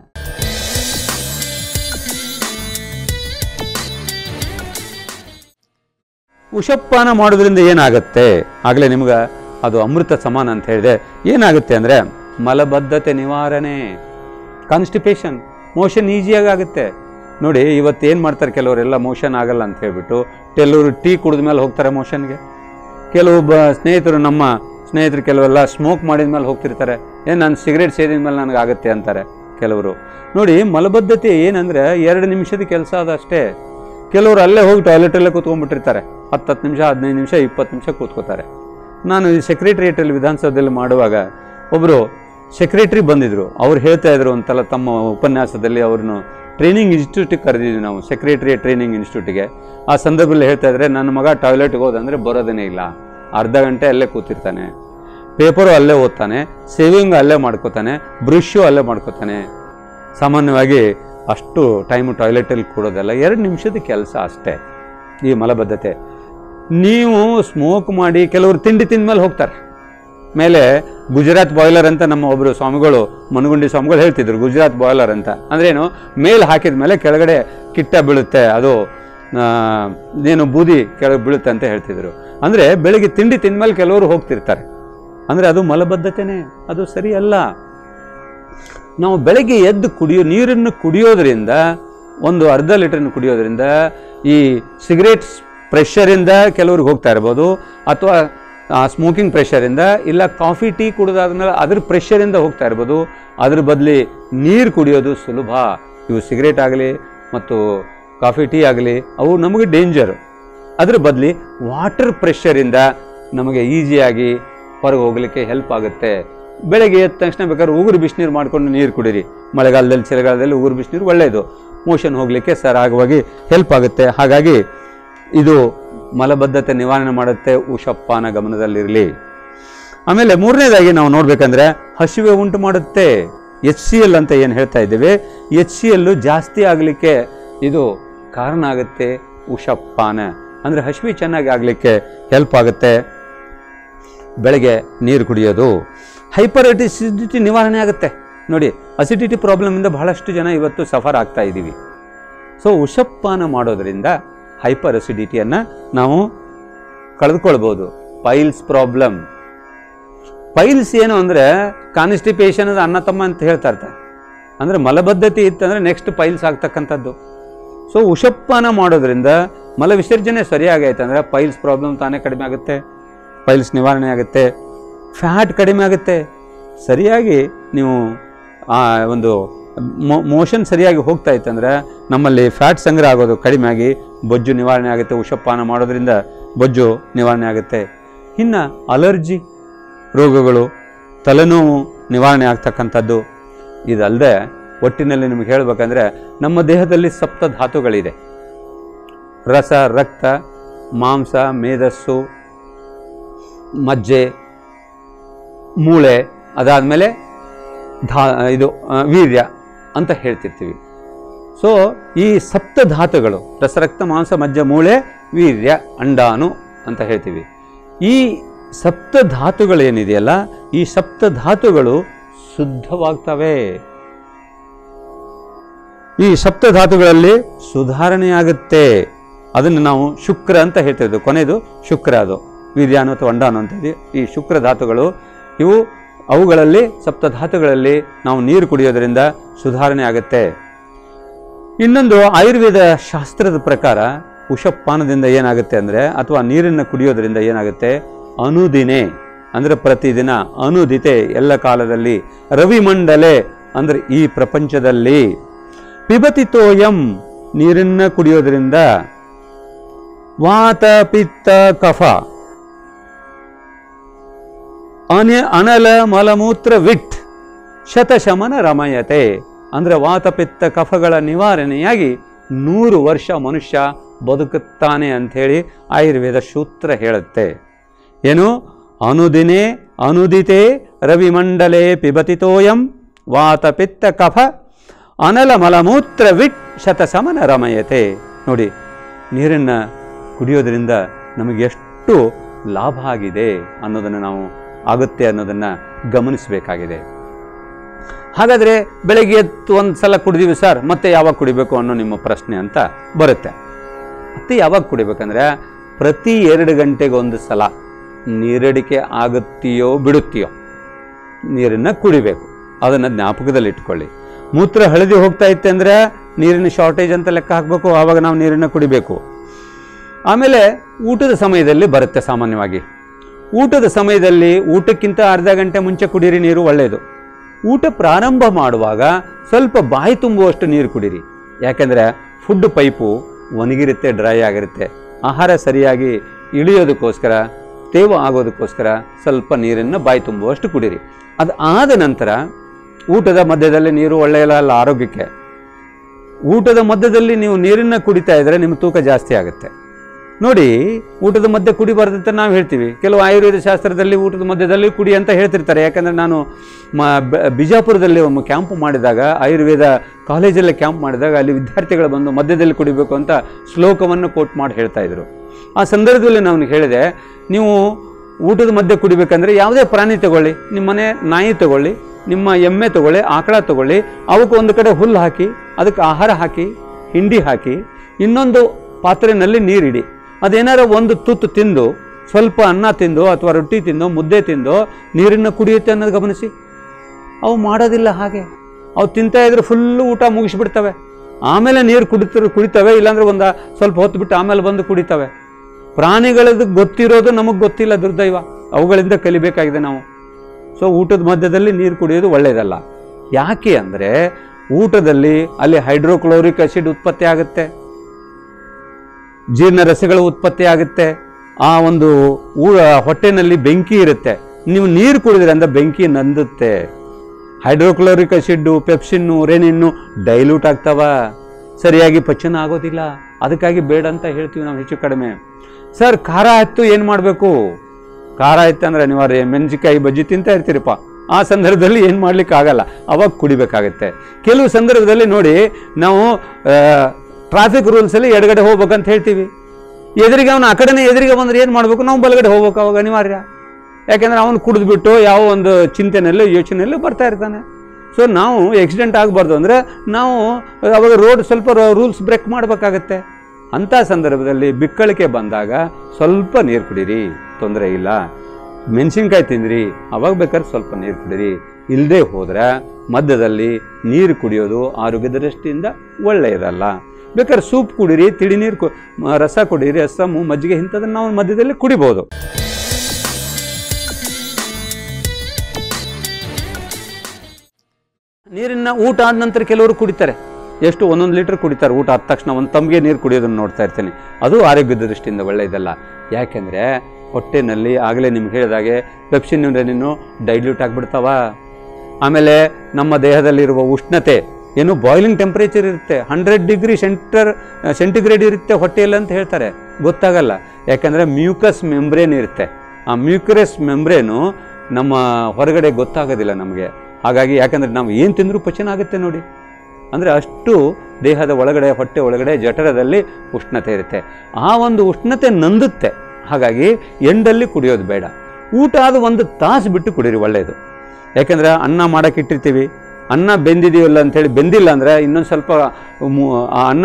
ಉಷಪ್ಪಾನ ಮಾಡೋದ್ರಿಂದ ಏನಾಗುತ್ತೆ ಆಗಲೇ ನಿಮ್ಗೆ ಅದು ಅಮೃತ ಸಮಾನ ಅಂತ ಹೇಳಿದೆ ಏನಾಗುತ್ತೆ ಅಂದರೆ ಮಲಬದ್ಧತೆ ನಿವಾರಣೆ ಕಾನ್ಸ್ಟಿಪೇಷನ್ ಮೋಷನ್ ಈಸಿಯಾಗಿ ಆಗುತ್ತೆ ನೋಡಿ ಇವತ್ತು ಏನು ಮಾಡ್ತಾರೆ ಕೆಲವರೆಲ್ಲ ಮೋಷನ್ ಆಗಲ್ಲ ಅಂತ ಹೇಳ್ಬಿಟ್ಟು ಕೆಲವರು ಟೀ ಕುಡಿದ ಮೇಲೆ ಹೋಗ್ತಾರೆ ಮೋಷನ್ಗೆ ಕೆಲವು ಬ ಸ್ನೇಹಿತರು ನಮ್ಮ ಸ್ನೇಹಿತರು ಕೆಲವೆಲ್ಲ ಸ್ಮೋಕ್ ಮಾಡಿದ ಮೇಲೆ ಹೋಗ್ತಿರ್ತಾರೆ ಏನು ನಾನು ಸಿಗರೇಟ್ ಸೇದಿದ ಮೇಲೆ ನನಗೆ ಆಗುತ್ತೆ ಅಂತಾರೆ ಕೆಲವರು ನೋಡಿ ಮಲಬದ್ಧತೆ ಏನಂದರೆ ಎರಡು ನಿಮಿಷದ ಕೆಲಸ ಅದಷ್ಟೇ ಕೆಲವರು ಅಲ್ಲೇ ಹೋಗಿ ಟಾಯ್ಲೆಟಲ್ಲೇ ಕೂತ್ಕೊಂಡ್ಬಿಟ್ಟಿರ್ತಾರೆ ಹತ್ತು ಹತ್ತು ನಿಮಿಷ ಹದಿನೈದು ನಿಮಿಷ ಇಪ್ಪತ್ತು ನಿಮಿಷ ಕೂತ್ಕೋತಾರೆ ನಾನು ಈ ಸೆಕ್ರೆಟ್ರಿಯೇಟಲ್ಲಿ ವಿಧಾನಸೌಧದಲ್ಲಿ ಮಾಡುವಾಗ ಒಬ್ಬರು ಸೆಕ್ರೆಟ್ರಿ ಬಂದಿದ್ದರು ಅವ್ರು ಹೇಳ್ತಾ ಇದ್ರು ಒಂತಲ್ಲ ತಮ್ಮ ಉಪನ್ಯಾಸದಲ್ಲಿ ಅವ್ರನ್ನು ಟ್ರೈನಿಂಗ್ ಇನ್ಸ್ಟಿಟ್ಯೂಟಿಗೆ ಕರೆದಿದ್ವಿ ನಾವು ಸೆಕ್ರೆಟ್ರಿಯೇಟ್ ಟ್ರೈನಿಂಗ್ ಇನ್ಸ್ಟಿಟ್ಯೂಟಿಗೆ ಆ ಸಂದರ್ಭದಲ್ಲಿ ಹೇಳ್ತಾ ಇದ್ದಾರೆ ನನ್ನ ಮಗ ಟಾಯ್ಲೆಟ್ಗೆ ಹೋದಂದರೆ ಬರೋದೇ ಇಲ್ಲ ಅರ್ಧ ಗಂಟೆ ಅಲ್ಲೇ ಕೂತಿರ್ತಾನೆ ಪೇಪರು ಅಲ್ಲೇ ಓದ್ತಾನೆ ಸೇವಿಂಗ್ ಅಲ್ಲೇ ಮಾಡ್ಕೋತಾನೆ ಬ್ರಷು ಅಲ್ಲೇ ಮಾಡ್ಕೋತಾನೆ ಸಾಮಾನ್ಯವಾಗಿ ಅಷ್ಟು ಟೈಮು ಟಾಯ್ಲೆಟಲ್ಲಿ ಕೂಡೋದಲ್ಲ ಎರಡು ನಿಮಿಷದ ಕೆಲಸ ಅಷ್ಟೇ ಈ ಮಲಬದ್ಧತೆ ನೀವು ಸ್ಮೋಕ್ ಮಾಡಿ ಕೆಲವರು ತಿಂಡಿ ತಿಂದ ಮೇಲೆ ಹೋಗ್ತಾರೆ ಮೇಲೆ ಗುಜರಾತ್ ಬಾಯ್ಲರ್ ಅಂತ ನಮ್ಮ ಒಬ್ಬರು ಸ್ವಾಮಿಗಳು ಮನಗುಂಡಿ ಸ್ವಾಮಿಗಳು ಹೇಳ್ತಿದ್ರು ಗುಜರಾತ್ ಬಾಯ್ಲರ್ ಅಂತ ಅಂದ್ರೇನು ಮೇಲೆ ಹಾಕಿದ ಮೇಲೆ ಕೆಳಗಡೆ ಕಿಟ್ಟ ಬೀಳುತ್ತೆ ಅದು ಆ, ಏನು ಬೂದಿ ಕೆಳಗೆ ಬೀಳುತ್ತೆ ಅಂತ ಹೇಳ್ತಿದ್ರು ಅಂದರೆ ಬೆಳಿಗ್ಗೆ ತಿಂಡಿ ತಿಂದ್ಮೇಲೆ ಕೆಲವರು ಹೋಗ್ತಿರ್ತಾರೆ ಅಂದರೆ ಅದು ಮಲಬದ್ಧತೆನೇ ಅದು ಸರಿ ಅಲ್ಲ ನಾವು ಬೆಳಗ್ಗೆ ಎದ್ದು ಕುಡಿಯೋ ನೀರನ್ನು ಕುಡಿಯೋದ್ರಿಂದ ಒಂದು ಅರ್ಧ ಲೀಟರ್ನ ಕುಡಿಯೋದ್ರಿಂದ ಈ ಸಿಗರೇಟ್ಸ್ ಪ್ರೆಷರಿಂದ ಕೆಲವ್ರಿಗೆ ಹೋಗ್ತಾ ಇರ್ಬೋದು ಅಥವಾ ಸ್ಮೋಕಿಂಗ್ ಪ್ರೆಷರಿಂದ ಇಲ್ಲ ಕಾಫಿ ಟೀ ಕುಡಿದಾದ್ಮೇಲೆ ಅದ್ರ ಪ್ರೆಷರಿಂದ ಹೋಗ್ತಾ ಇರ್ಬೋದು ಅದ್ರ ಬದಲಿ ನೀರು ಕುಡಿಯೋದು ಸುಲಭ ಇವು ಸಿಗರೇಟ್ ಆಗಲಿ ಮತ್ತು ಕಾಫಿ ಟೀ ಆಗಲಿ ಅವು ನಮಗೆ ಡೇಂಜರ್ ಅದ್ರ ಬದಲಿ ವಾಟರ್ ಪ್ರೆಷರಿಂದ ನಮಗೆ ಈಸಿಯಾಗಿ ಹೊರಗೆ ಹೋಗಲಿಕ್ಕೆ ಹೆಲ್ಪ್ ಆಗುತ್ತೆ ಬೆಳಗ್ಗೆ ಎದ್ದ ತಕ್ಷಣ ಬೇಕಾದ್ರೆ ಉಗುರು ಬಿಸಿನೀರು ಮಾಡ್ಕೊಂಡು ನೀರು ಕುಡೀರಿ ಮಳೆಗಾಲದಲ್ಲಿ ಚಳಿಗಾಲದಲ್ಲಿ ಉಗುರು ಬಿಸಿನೀರು ಒಳ್ಳೆಯದು ಮೋಷನ್ ಹೋಗಲಿಕ್ಕೆ ಸರಾಗವಾಗಿ ಹೆಲ್ಪ್ ಆಗುತ್ತೆ ಹಾಗಾಗಿ ಇದು ಮಲಬದ್ಧತೆ ನಿವಾರಣೆ ಮಾಡುತ್ತೆ ಉಷಪ್ಪಾನ ಗಮನದಲ್ಲಿರಲಿ ಆಮೇಲೆ ಮೂರನೇದಾಗಿ ನಾವು ನೋಡ್ಬೇಕಂದ್ರೆ ಹಸಿವೆ ಉಂಟು ಮಾಡುತ್ತೆ ಎಚ್ ಸಿ ಎಲ್ ಅಂತ ಏನು ಹೇಳ್ತಾ ಇದ್ದೇವೆ ಎಚ್ ಸಿ ಎಲ್ಲು ಜಾಸ್ತಿ ಆಗಲಿಕ್ಕೆ ಇದು ಕಾರಣ ಆಗುತ್ತೆ ಉಷಪ್ಪಾನ ಅಂದರೆ ಹಸಿವೆ ಚೆನ್ನಾಗಿ ಆಗಲಿಕ್ಕೆ ಹೆಲ್ಪ್ ಆಗುತ್ತೆ ಬೆಳಗ್ಗೆ ನೀರು ಕುಡಿಯೋದು ಹೈಪರ್ ಅಸಿಡಿಟಿ ನಿವಾರಣೆ ಆಗುತ್ತೆ ನೋಡಿ ಅಸಿಡಿಟಿ ಪ್ರಾಬ್ಲಮಿಂದ ಬಹಳಷ್ಟು ಜನ ಇವತ್ತು ಸಫರ್ ಆಗ್ತಾ ಇದ್ದೀವಿ ಸೊ ಉಷಪ್ಪಾನ ಮಾಡೋದ್ರಿಂದ ಹೈಪರ್ ಅಸಿಡಿಟಿಯನ್ನು ನಾವು ಕಳೆದುಕೊಳ್ಬೋದು ಪೈಲ್ಸ್ ಪ್ರಾಬ್ಲಮ್ ಪೈಲ್ಸ್ ಏನು ಅಂದರೆ ಕಾನ್ಸ್ಟಿಪೇಷನ್ ಅದು ಅನ್ನ ತಮ್ಮ ಅಂತ ಹೇಳ್ತಾ ಇರ್ತಾರೆ ಅಂದರೆ ಮಲಬದ್ಧತೆ ಇತ್ತಂದರೆ ನೆಕ್ಸ್ಟ್ ಪೈಲ್ಸ್ ಆಗ್ತಕ್ಕಂಥದ್ದು ಸೊ ಉಷಪ್ಪಾನ ಮಾಡೋದ್ರಿಂದ ಮಲ ವಿಸರ್ಜನೆ ಸರಿಯಾಗೈತೆ ಅಂದರೆ ಪೈಲ್ಸ್ ಪ್ರಾಬ್ಲಮ್ ತಾನೇ ಕಡಿಮೆ ಆಗುತ್ತೆ ಪೈಲ್ಸ್ ನಿವಾರಣೆ ಆಗುತ್ತೆ ಫ್ಯಾಟ್ ಕಡಿಮೆ ಆಗುತ್ತೆ ಸರಿಯಾಗಿ ನೀವು ಆ ಒಂದು ಮೋಷನ್ ಸರಿಯಾಗಿ ಹೋಗ್ತಾ ಇತ್ತಂದ್ರೆ ನಮ್ಮಲ್ಲಿ ಫ್ಯಾಟ್ ಸಂಗ್ರಹ ಆಗೋದು ಕಡಿಮೆ ಆಗಿ ಬೊಜ್ಜು ನಿವಾರಣೆ ಆಗುತ್ತೆ ಉಷಪಾನ ಮಾಡೋದ್ರಿಂದ ಬೊಜ್ಜು ನಿವಾರಣೆ ಆಗುತ್ತೆ ಇನ್ನು ಅಲರ್ಜಿ ರೋಗಗಳು ತಲೆನೋವು ನಿವಾರಣೆ ಆಗ್ತಕ್ಕಂಥದ್ದು ಇದಲ್ಲದೆ ಒಟ್ಟಿನಲ್ಲಿ ನಿಮಗೆ ಹೇಳಬೇಕಂದ್ರೆ ನಮ್ಮ ದೇಹದಲ್ಲಿ ಸಪ್ತ ಧಾತುಗಳಿದೆ ರಸ ರಕ್ತ ಮಾಂಸ ಮೇಧಸ್ಸು ಮಜ್ಜೆ ಮೂಳೆ ಅದಾದಮೇಲೆ ಧಾ ಇದು ಆ, ವೀರ್ಯ ಅಂತ ಹೇಳ್ತಿರ್ತೀವಿ ಸೊ ಈ ಸಪ್ತ ಧಾತುಗಳು ರಸರಕ್ತ ಮಾಂಸ ಮಜ್ಜ ಮೂಳೆ ವೀರ್ಯ ಅಂಡಾನು ಅಂತ ಹೇಳ್ತೀವಿ ಈ ಸಪ್ತ ಧಾತುಗಳೇನಿದೆಯಲ್ಲ ಈ ಸಪ್ತ ಧಾತುಗಳು ಶುದ್ಧವಾಗ್ತವೆ ಈ ಸಪ್ತ ಧಾತುಗಳಲ್ಲಿ ಸುಧಾರಣೆಯಾಗುತ್ತೆ ಅದನ್ನು ನಾವು ಶುಕ್ರ ಅಂತ ಹೇಳ್ತಿದ್ದು ಕೊನೆಯದು ಶುಕ್ರ ಅದು ವೀರ್ಯಾನು ಅಥವಾ ಅಂಡಾನು ಅಂತ ಇದೆ ಈ ಶುಕ್ರ ಧಾತುಗಳು ಇವು ಅವುಗಳಲ್ಲಿ ಸಪ್ತ ಧಾತುಗಳಲ್ಲಿ ನಾವು ನೀರು ಕುಡಿಯೋದ್ರಿಂದ ಸುಧಾರಣೆ ಆಗುತ್ತೆ ಇನ್ನೊಂದು ಆಯುರ್ವೇದ ಶಾಸ್ತ್ರದ ಪ್ರಕಾರ ಉಷಪಾನದಿಂದ ಏನಾಗುತ್ತೆ ಅಂದರೆ ಅಥವಾ ನೀರನ್ನು ಕುಡಿಯೋದ್ರಿಂದ ಏನಾಗುತ್ತೆ ಅನುದಿನೆ ಅಂದರೆ ಪ್ರತಿದಿನ ಅನುದಿತೆ ಎಲ್ಲ ಕಾಲದಲ್ಲಿ ರವಿಮಂಡಲೆ ಅಂದರೆ ಈ ಪ್ರಪಂಚದಲ್ಲಿ ಪಿಬತಿತೋಯಂ ನೀರನ್ನು ಕುಡಿಯೋದ್ರಿಂದ ವಾತ ಪಿತ್ತ ಕಫ ಅನ ಅನಲ ಮಲಮೂತ್ರ ವಿಟ್ ಶತಶಮನ ರಮಯತೆ ಅಂದರೆ ವಾತಪಿತ್ತ ಕಫಗಳ ನಿವಾರಣೆಯಾಗಿ ನೂರು ವರ್ಷ ಮನುಷ್ಯ ಬದುಕುತ್ತಾನೆ ಅಂಥೇಳಿ ಆಯುರ್ವೇದ ಸೂತ್ರ ಹೇಳುತ್ತೆ ಏನು ಅನುದಿನೇ ಅನುದಿತೆ ರವಿಮಂಡಲೆ ಪಿಬತಿತೋಯಂ ವಾತಪಿತ್ತ ಕಫ ಅನಲ ಮಲಮೂತ್ರ ವಿಟ್ ಶತಸಮನ ರಮಯತೆ ನೋಡಿ ನೀರನ್ನು ಕುಡಿಯೋದ್ರಿಂದ ನಮಗೆ ಎಷ್ಟು ಲಾಭ ಆಗಿದೆ ಅನ್ನೋದನ್ನು ನಾವು ಆಗುತ್ತೆ ಅನ್ನೋದನ್ನು ಗಮನಿಸಬೇಕಾಗಿದೆ ಹಾಗಾದರೆ ಬೆಳಗ್ಗೆ ಎದ್ದು ಒಂದು ಸಲ ಕುಡಿದೀವಿ ಸರ್ ಮತ್ತೆ ಯಾವಾಗ ಕುಡಿಬೇಕು ಅನ್ನೋ ನಿಮ್ಮ ಪ್ರಶ್ನೆ ಅಂತ ಬರುತ್ತೆ ಮತ್ತೆ ಯಾವಾಗ ಕುಡಿಬೇಕಂದ್ರೆ ಪ್ರತಿ ಎರಡು ಗಂಟೆಗೆ ಒಂದು ಸಲ ನೀರಡಿಕೆ ಆಗುತ್ತೆಯೋ ಬಿಡುತ್ತೆಯೋ ನೀರನ್ನು ಕುಡಿಬೇಕು ಅದನ್ನು ಜ್ಞಾಪಕದಲ್ಲಿ ಇಟ್ಕೊಳ್ಳಿ ಮೂತ್ರ ಹಳದಿ ಹೋಗ್ತಾ ಇತ್ತೆ ಅಂದರೆ ನೀರಿನ ಶಾರ್ಟೇಜ್ ಅಂತ ಲೆಕ್ಕ ಹಾಕಬೇಕು ಆವಾಗ ನಾವು ನೀರನ್ನು ಕುಡಿಬೇಕು ಆಮೇಲೆ ಊಟದ ಸಮಯದಲ್ಲಿ ಬರುತ್ತೆ ಸಾಮಾನ್ಯವಾಗಿ ಊಟದ ಸಮಯದಲ್ಲಿ ಊಟಕ್ಕಿಂತ ಅರ್ಧ ಗಂಟೆ ಮುಂಚೆ ಕುಡೀರಿ ನೀರು ಒಳ್ಳೆಯದು ಊಟ ಪ್ರಾರಂಭ ಮಾಡುವಾಗ ಸ್ವಲ್ಪ ಬಾಯಿ ತುಂಬುವಷ್ಟು ನೀರು ಕುಡೀರಿ ಯಾಕೆಂದರೆ ಫುಡ್ ಪೈಪು ಒಣಗಿರುತ್ತೆ ಡ್ರೈ ಆಗಿರುತ್ತೆ ಆಹಾರ ಸರಿಯಾಗಿ ಇಳಿಯೋದಕ್ಕೋಸ್ಕರ ತೇವ ಆಗೋದಕ್ಕೋಸ್ಕರ ಸ್ವಲ್ಪ ನೀರನ್ನು ಬಾಯಿ ತುಂಬುವಷ್ಟು ಕುಡೀರಿ ಅದು ಆದ ನಂತರ ಊಟದ ಮಧ್ಯದಲ್ಲಿ ನೀರು ಒಳ್ಳೆಯಲ್ಲ ಅಲ್ಲ ಆರೋಗ್ಯಕ್ಕೆ ಊಟದ ಮಧ್ಯದಲ್ಲಿ ನೀವು ನೀರನ್ನು ಕುಡಿತಾ ಇದ್ದರೆ ನಿಮ್ಮ ತೂಕ ಜಾಸ್ತಿ ಆಗುತ್ತೆ ನೋಡಿ ಊಟದ ಮಧ್ಯೆ ಕುಡಿಬಾರ್ದು ಅಂತ ನಾವು ಹೇಳ್ತೀವಿ ಕೆಲವು ಆಯುರ್ವೇದ ಶಾಸ್ತ್ರದಲ್ಲಿ ಊಟದ ಮಧ್ಯದಲ್ಲಿ ಕುಡಿ ಅಂತ ಹೇಳ್ತಿರ್ತಾರೆ ಯಾಕಂದರೆ ನಾನು ಮ ಬ- ಬಿಜಾಪುರದಲ್ಲಿ ಒಮ್ಮೆ ಕ್ಯಾಂಪ್ ಮಾಡಿದಾಗ ಆಯುರ್ವೇದ ಕಾಲೇಜಲ್ಲಿ ಕ್ಯಾಂಪ್ ಮಾಡಿದಾಗ ಅಲ್ಲಿ ವಿದ್ಯಾರ್ಥಿಗಳು ಬಂದು ಮಧ್ಯದಲ್ಲಿ ಕುಡಿಬೇಕು ಅಂತ ಶ್ಲೋಕವನ್ನು ಕೋಟ್ ಮಾಡಿ ಹೇಳ್ತಾ ಇದ್ರು ಆ ಸಂದರ್ಭದಲ್ಲಿ ನಾನು ಹೇಳಿದೆ ನೀವು ಊಟದ ಮಧ್ಯೆ ಕುಡಿಬೇಕಂದ್ರೆ ಯಾವುದೇ ಪ್ರಾಣಿ ತಗೊಳ್ಳಿ ನಿಮ್ಮ ಮನೆ ನಾಯಿ ತಗೊಳ್ಳಿ ನಿಮ್ಮ ಎಮ್ಮೆ ತಗೊಳ್ಳಿ ಆಕಳ ತಗೊಳ್ಳಿ ಅವಕ್ಕೆ ಒಂದು ಕಡೆ ಹುಲ್ಲು ಹಾಕಿ ಅದಕ್ಕೆ ಆಹಾರ ಹಾಕಿ ಹಿಂಡಿ ಹಾಕಿ ಇನ್ನೊಂದು ಪಾತ್ರೆಯಲ್ಲಿ ನೀರಿಡಿ ಅದೇನಾರ ಒಂದು ತುತ್ತು ತಿಂದು ಸ್ವಲ್ಪ ಅನ್ನ ತಿಂದು ಅಥವಾ ರೊಟ್ಟಿ ತಿಂದು ಮುದ್ದೆ ತಿಂದು ನೀರನ್ನು ಕುಡಿಯುತ್ತೆ ಅನ್ನೋದು ಗಮನಿಸಿ ಅವು ಮಾಡೋದಿಲ್ಲ ಹಾಗೆ ಅವು ತಿಂತಾ ಇದ್ರೆ ಫುಲ್ಲು ಊಟ ಮುಗಿಸ್ಬಿಡ್ತವೆ ಆಮೇಲೆ ನೀರು ಕುಡಿತ ಕುಡಿತವೆ ಇಲ್ಲಾಂದ್ರೆ ಒಂದು ಸ್ವಲ್ಪ ಹೊತ್ತು ಬಿಟ್ಟು ಆಮೇಲೆ ಬಂದು ಕುಡಿತವೆ ಪ್ರಾಣಿಗಳದ್ದು ಗೊತ್ತಿರೋದು ನಮಗೆ ಗೊತ್ತಿಲ್ಲ ದುರ್ದೈವ ಅವುಗಳಿಂದ ಕಲಿಬೇಕಾಗಿದೆ ನಾವು ಸೊ ಊಟದ ಮಧ್ಯದಲ್ಲಿ ನೀರು ಕುಡಿಯೋದು ಒಳ್ಳೆಯದಲ್ಲ ಯಾಕೆ ಅಂದರೆ ಊಟದಲ್ಲಿ ಅಲ್ಲಿ ಹೈಡ್ರೋಕ್ಲೋರಿಕ್ ಆಸಿಡ್ ಉತ್ಪತ್ತಿ ಆಗುತ್ತೆ ಜೀರ್ಣ ರಸಗಳು ಉತ್ಪತ್ತಿ ಆಗುತ್ತೆ ಆ ಒಂದು ಊ ಹೊಟ್ಟೆನಲ್ಲಿ ಬೆಂಕಿ ಇರುತ್ತೆ ನೀವು ನೀರು ಕುಡಿದ್ರೆ ಅಂದ್ರೆ ಬೆಂಕಿ ನಂದುತ್ತೆ hydrochloric acid pepsin rennin dilute ಆಗ್ತಾವ ಸರಿಯಾಗಿ ಪಚನ ಆಗೋದಿಲ್ಲ ಅದಕ್ಕಾಗಿ ಬೇಡ ಅಂತ ಹೇಳ್ತೀವಿ ನಾವು ಹೆಚ್ಚು ಕಡಿಮೆ ಸರ್ ಖಾರ ಹತ್ತು ಏನು ಮಾಡಬೇಕು ಖಾರ ಇತ್ತು ಅಂದ್ರೆ ಅನಿವಾರ್ಯ ಮೆಣಸಿಕಾಯಿ ಬಜ್ಜಿ ತಿಂತಾ ಇರ್ತೀರಪ್ಪ ಆ ಸಂದರ್ಭದಲ್ಲಿ ಏನು ಮಾಡ್ಲಿಕ್ಕೆ ಆಗಲ್ಲ ಅವಾಗ ಕುಡಿಬೇಕಾಗತ್ತೆ ಕೆಲವು ಸಂದರ್ಭದಲ್ಲಿ ನೋಡಿ ನಾವು ಟ್ರಾಫಿಕ್ ರೂಲ್ಸಲ್ಲಿ ಎಡಗಡೆ ಹೋಗ್ಬೇಕಂತ ಹೇಳ್ತೀವಿ ಎದುರಿಗೆ ಅವನು ಆ ಕಡೆನೇ ಎದುರಿಗೆ ಬಂದ್ರೆ ಏನು ಮಾಡಬೇಕು ನಾವು ಬಲಗಡೆ ಹೋಗ್ಬೇಕು ಅವಾಗ ಅನಿವಾರ್ಯ ಯಾಕೆಂದ್ರೆ ಅವನು ಕುಡಿದ್ಬಿಟ್ಟು ಯಾವ ಒಂದು ಚಿಂತೆನಲ್ಲೂ ಯೋಚನೆಯಲ್ಲೂ ಬರ್ತಾ ಇರ್ತಾನೆ ಸೊ ನಾವು ಆಕ್ಸಿಡೆಂಟ್ ಆಗಬಾರ್ದು ಅಂದರೆ ನಾವು ಅವಾಗ ರೋಡ್ ಸ್ವಲ್ಪ ರೂಲ್ಸ್ ಬ್ರೇಕ್ ಮಾಡಬೇಕಾಗತ್ತೆ ಅಂಥ ಸಂದರ್ಭದಲ್ಲಿ ಬಿಕ್ಕಳಿಕೆ ಬಂದಾಗ ಸ್ವಲ್ಪ ನೀರು ಕುಡೀರಿ ತೊಂದರೆ ಇಲ್ಲ ಮೆಣಸಿನ್ಕಾಯಿ ತಿಂದ್ರಿ ಅವಾಗ ಬೇಕಾದ್ರೆ ಸ್ವಲ್ಪ ನೀರು ಕುಡೀರಿ ಇಲ್ಲದೆ ಹೋದರೆ ಮಧ್ಯದಲ್ಲಿ ನೀರು ಕುಡಿಯೋದು ಆರೋಗ್ಯದ ದೃಷ್ಟಿಯಿಂದ ಒಳ್ಳೆಯದಲ್ಲ ಬೇಕಾದ್ರೆ ಸೂಪ್ ಕುಡೀರಿ ತಿಳಿ ನೀರು ಕು ಮ- ರಸ ಕುಡೀರಿ ರಸಮು ಮಜ್ಜಿಗೆ ಇಂಥದನ್ನು ನಾವು ಮಧ್ಯದಲ್ಲಿ ಕುಡಿಬೋದು ನೀರನ್ನ ಊಟ ಆದ ನಂತರ ಕೆಲವರು ಕುಡಿತಾರೆ ಎಷ್ಟು ಒಂದೊಂದು ಲೀಟರ್ ಕುಡಿತಾರೆ ಊಟ ಆದ ತಕ್ಷಣ ಒಂದು ತಮ್ಗೆ ನೀರು ಕುಡಿಯೋದನ್ನು ನೋಡ್ತಾ ಇರ್ತೀನಿ ಅದು ಆರೋಗ್ಯದ ದೃಷ್ಟಿಯಿಂದ ಒಳ್ಳೆಯದಲ್ಲ ಯಾಕೆಂದರೆ ಹೊಟ್ಟೆನಲ್ಲಿ ಆಗಲೇ ನಿಮ್ಗೆ ಹೇಳಿದಾಗೆ ಪೆಪ್ಸಿನ್ ನೀನು ಡೈಲ್ಯೂಟ್ ಆಗಿಬಿಡ್ತಾವ ಆಮೇಲೆ ನಮ್ಮ ದೇಹದಲ್ಲಿರುವ ಉಷ್ಣತೆ ಏನು ಬಾಯ್ಲಿಂಗ್ ಟೆಂಪ್ರೇಚರ್ ಇರುತ್ತೆ ಹಂಡ್ರೆಡ್ ಡಿಗ್ರಿ ಸೆಂಟರ್ ಸೆಂಟಿಗ್ರೇಡ್ ಇರುತ್ತೆ ಹೊಟ್ಟೆಯಲ್ಲಿ ಅಂತ ಹೇಳ್ತಾರೆ ಗೊತ್ತಾಗಲ್ಲ ಯಾಕಂದರೆ ಮ್ಯೂಕಸ್ ಮೆಂಬ್ರೇನ್ ಇರುತ್ತೆ ಆ ಮ್ಯೂಕರಸ್ ಮೆಂಬ್ರೇನು ನಮ್ಮ ಹೊರಗಡೆ ಗೊತ್ತಾಗೋದಿಲ್ಲ ನಮಗೆ ಹಾಗಾಗಿ ಯಾಕಂದರೆ ನಾವು ಏನು ತಿಂದರೂ ಪಚನ ಆಗುತ್ತೆ ನೋಡಿ ಅಂದರೆ ಅಷ್ಟು ದೇಹದ ಒಳಗಡೆ ಹೊಟ್ಟೆ ಒಳಗಡೆ ಜಠರದಲ್ಲಿ ಉಷ್ಣತೆ ಇರುತ್ತೆ ಆ ಒಂದು ಉಷ್ಣತೆ ನಂದುತ್ತೆ ಹಾಗಾಗಿ ಎಂಡಲ್ಲಿ ಕುಡಿಯೋದು ಬೇಡ ಊಟ ಆದ ಒಂದು ತಾಸು ಬಿಟ್ಟು ಕುಡೀರಿ ಒಳ್ಳೆಯದು ಯಾಕೆಂದರೆ ಅನ್ನ ಮಾಡಕ್ಕೆ ಇಟ್ಟಿರ್ತೀವಿ ಅನ್ನ ಬೆಂದಿದೆಯಲ್ಲ ಅಂಥೇಳಿ ಬೆಂದಿಲ್ಲ ಅಂದರೆ ಇನ್ನೊಂದು ಸ್ವಲ್ಪ ಮು- ಆ ಅನ್ನ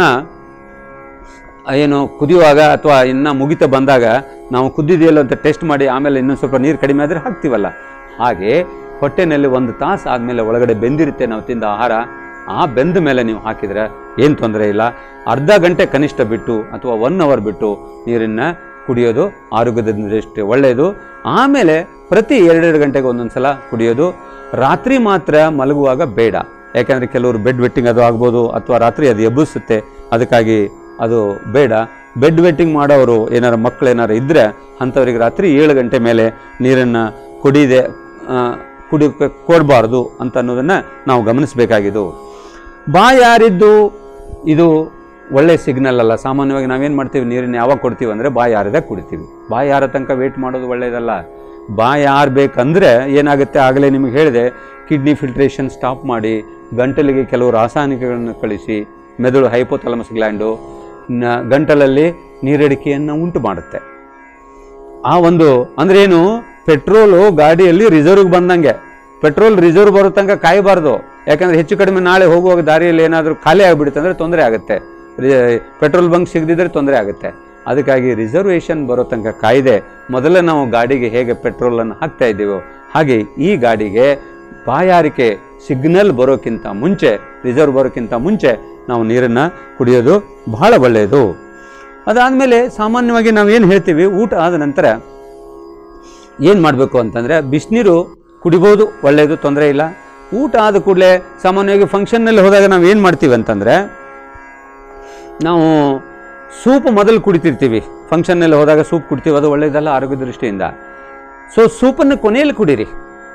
ಏನು ಕುದಿಯುವಾಗ ಅಥವಾ ಇನ್ನು ಮುಗಿತ ಬಂದಾಗ ನಾವು ಕುದ್ದಿದೆಯಲ್ಲ ಅಂತ ಟೆಸ್ಟ್ ಮಾಡಿ ಆಮೇಲೆ ಇನ್ನೊಂದು ಸ್ವಲ್ಪ ನೀರು ಕಡಿಮೆ ಆದರೆ ಹಾಕ್ತೀವಲ್ಲ ಹಾಗೆ ಹೊಟ್ಟೆನಲ್ಲಿ ಒಂದು ತಾಸು ಆದಮೇಲೆ ಒಳಗಡೆ ಬೆಂದಿರುತ್ತೆ ನಾವು ತಿಂದ ಆಹಾರ ಆ ಬೆಂದ ಮೇಲೆ ನೀವು ಹಾಕಿದರೆ ಏನು ತೊಂದರೆ ಇಲ್ಲ ಅರ್ಧ ಗಂಟೆ ಕನಿಷ್ಠ ಬಿಟ್ಟು ಅಥವಾ ಒನ್ ಅವರ್ ಬಿಟ್ಟು ನೀರನ್ನು ಕುಡಿಯೋದು ಆರೋಗ್ಯದ ದೃಷ್ಟಿ ಒಳ್ಳೆಯದು ಆಮೇಲೆ ಪ್ರತಿ ಎರಡೆರಡು ಗಂಟೆಗೆ ಒಂದೊಂದು ಸಲ ಕುಡಿಯೋದು ರಾತ್ರಿ ಮಾತ್ರ ಮಲಗುವಾಗ ಬೇಡ ಯಾಕಂದರೆ ಕೆಲವರು ಬೆಡ್ ವೆಟ್ಟಿಂಗ್ ಅದು ಆಗ್ಬೋದು ಅಥವಾ ರಾತ್ರಿ ಅದು ಎಬ್ಬಿಸುತ್ತೆ ಅದಕ್ಕಾಗಿ ಅದು ಬೇಡ ಬೆಡ್ ವೆಟ್ಟಿಂಗ್ ಮಾಡೋರು ಏನಾರು ಮಕ್ಕಳು ಏನಾರು ಇದ್ದರೆ ಅಂಥವ್ರಿಗೆ ರಾತ್ರಿ ಏಳು ಗಂಟೆ ಮೇಲೆ ನೀರನ್ನು ಕುಡಿದೆ ಆ, ಕುಡಿ ಕೊಡಬಾರ್ದು ಅಂತ ಅನ್ನೋದನ್ನು ನಾವು ಗಮನಿಸಬೇಕಾಗಿದ್ದು ಬಾ ಯಾರಿದ್ದು ಇದು ಒಳ್ಳೆ ಸಿಗ್ನಲ್ ಅಲ್ಲ ಸಾಮಾನ್ಯವಾಗಿ ನಾವೇನು ಮಾಡ್ತೀವಿ ನೀರನ್ನು ಯಾವಾಗ ಕೊಡ್ತೀವಿ ಅಂದರೆ ಬಾ ಯಾರದೇ ಕುಡಿತೀವಿ ಬಾ ಯಾರ ತನಕ ವೇಟ್ ಮಾಡೋದು ಒಳ್ಳೆಯದಲ್ಲ ಬಾ ಯಾರು ಬೇಕಂದರೆ ಏನಾಗುತ್ತೆ ಆಗಲೇ ನಿಮಗೆ ಹೇಳಿದೆ ಕಿಡ್ನಿ ಫಿಲ್ಟ್ರೇಷನ್ ಸ್ಟಾಪ್ ಮಾಡಿ ಗಂಟಲಿಗೆ ಕೆಲವು ರಾಸಾಯನಿಕಗಳನ್ನು ಕಳಿಸಿ ಮೆದುಳು ಹೈಪೋಥಲಮಸ್ ಗ್ಲ್ಯಾಂಡು ನ- ಗಂಟಲಲ್ಲಿ ನೀರಡಿಕೆಯನ್ನು ಉಂಟು ಮಾಡುತ್ತೆ ಆ ಒಂದು ಅಂದ್ರೆ ಏನು ಪೆಟ್ರೋಲು ಗಾಡಿಯಲ್ಲಿ ರಿಸರ್ವ್ಗೆ ಬಂದಂಗೆ ಪೆಟ್ರೋಲ್ ರಿಸರ್ವ್ ಬರೋ ತನಕ ಕಾಯಬಾರ್ದು ಯಾಕಂದ್ರೆ ಹೆಚ್ಚು ಕಡಿಮೆ ನಾಳೆ ಹೋಗುವಾಗ ದಾರಿಯಲ್ಲಿ ಏನಾದರೂ ಖಾಲಿ ಆಗಿಬಿಡುತ್ತೆ ಅಂದರೆ ತೊಂದರೆ ಆಗುತ್ತೆ ರಿ- ಪೆಟ್ರೋಲ್ ಬಂಕ್ ಸಿಗದಿದ್ರೆ ತೊಂದರೆ ಆಗುತ್ತೆ ಅದಕ್ಕಾಗಿ ರಿಸರ್ವೇಷನ್ ಬರೋ ತನಕ ಕಾಯ್ದೆ ಮೊದಲೇ ನಾವು ಗಾಡಿಗೆ ಹೇಗೆ ಪೆಟ್ರೋಲನ್ನು ಹಾಕ್ತಾ ಇದ್ದೀವೋ ಹಾಗೆ ಈ ಗಾಡಿಗೆ ಬಾಯಾರಿಕೆ ಸಿಗ್ನಲ್ ಬರೋಕ್ಕಿಂತ ಮುಂಚೆ ರಿಸರ್ವ್ ಬರೋಕ್ಕಿಂತ ಮುಂಚೆ ನಾವು ನೀರನ್ನು ಕುಡಿಯೋದು ಬಹಳ ಒಳ್ಳೆಯದು ಅದಾದಮೇಲೆ ಸಾಮಾನ್ಯವಾಗಿ ನಾವು ಏನು ಹೇಳ್ತೀವಿ ಊಟ ಆದ ನಂತರ ಏನು ಮಾಡಬೇಕು ಅಂತಂದರೆ ಬಿಸಿನೀರು ಕುಡಿಬೋದು ಒಳ್ಳೆಯದು ತೊಂದರೆ ಇಲ್ಲ ಊಟ ಆದ ಕೂಡಲೇ ಸಾಮಾನ್ಯವಾಗಿ ಫಂಕ್ಷನ್ನಲ್ಲಿ ಹೋದಾಗ ನಾವು ಏನು ಮಾಡ್ತೀವಿ ಅಂತಂದರೆ ನಾವು ಸೂಪ್ ಮೊದಲು ಕುಡಿತಿರ್ತೀವಿ ಫಂಕ್ಷನ್ನಲ್ಲಿ ಹೋದಾಗ ಸೂಪ್ ಕುಡ್ತೀವಿ ಅದು ಒಳ್ಳೆಯದಲ್ಲ ಆರೋಗ್ಯ ದೃಷ್ಟಿಯಿಂದ ಸೊ ಸೂಪನ್ನು ಕೊನೆಯಲ್ಲಿ ಕುಡೀರಿ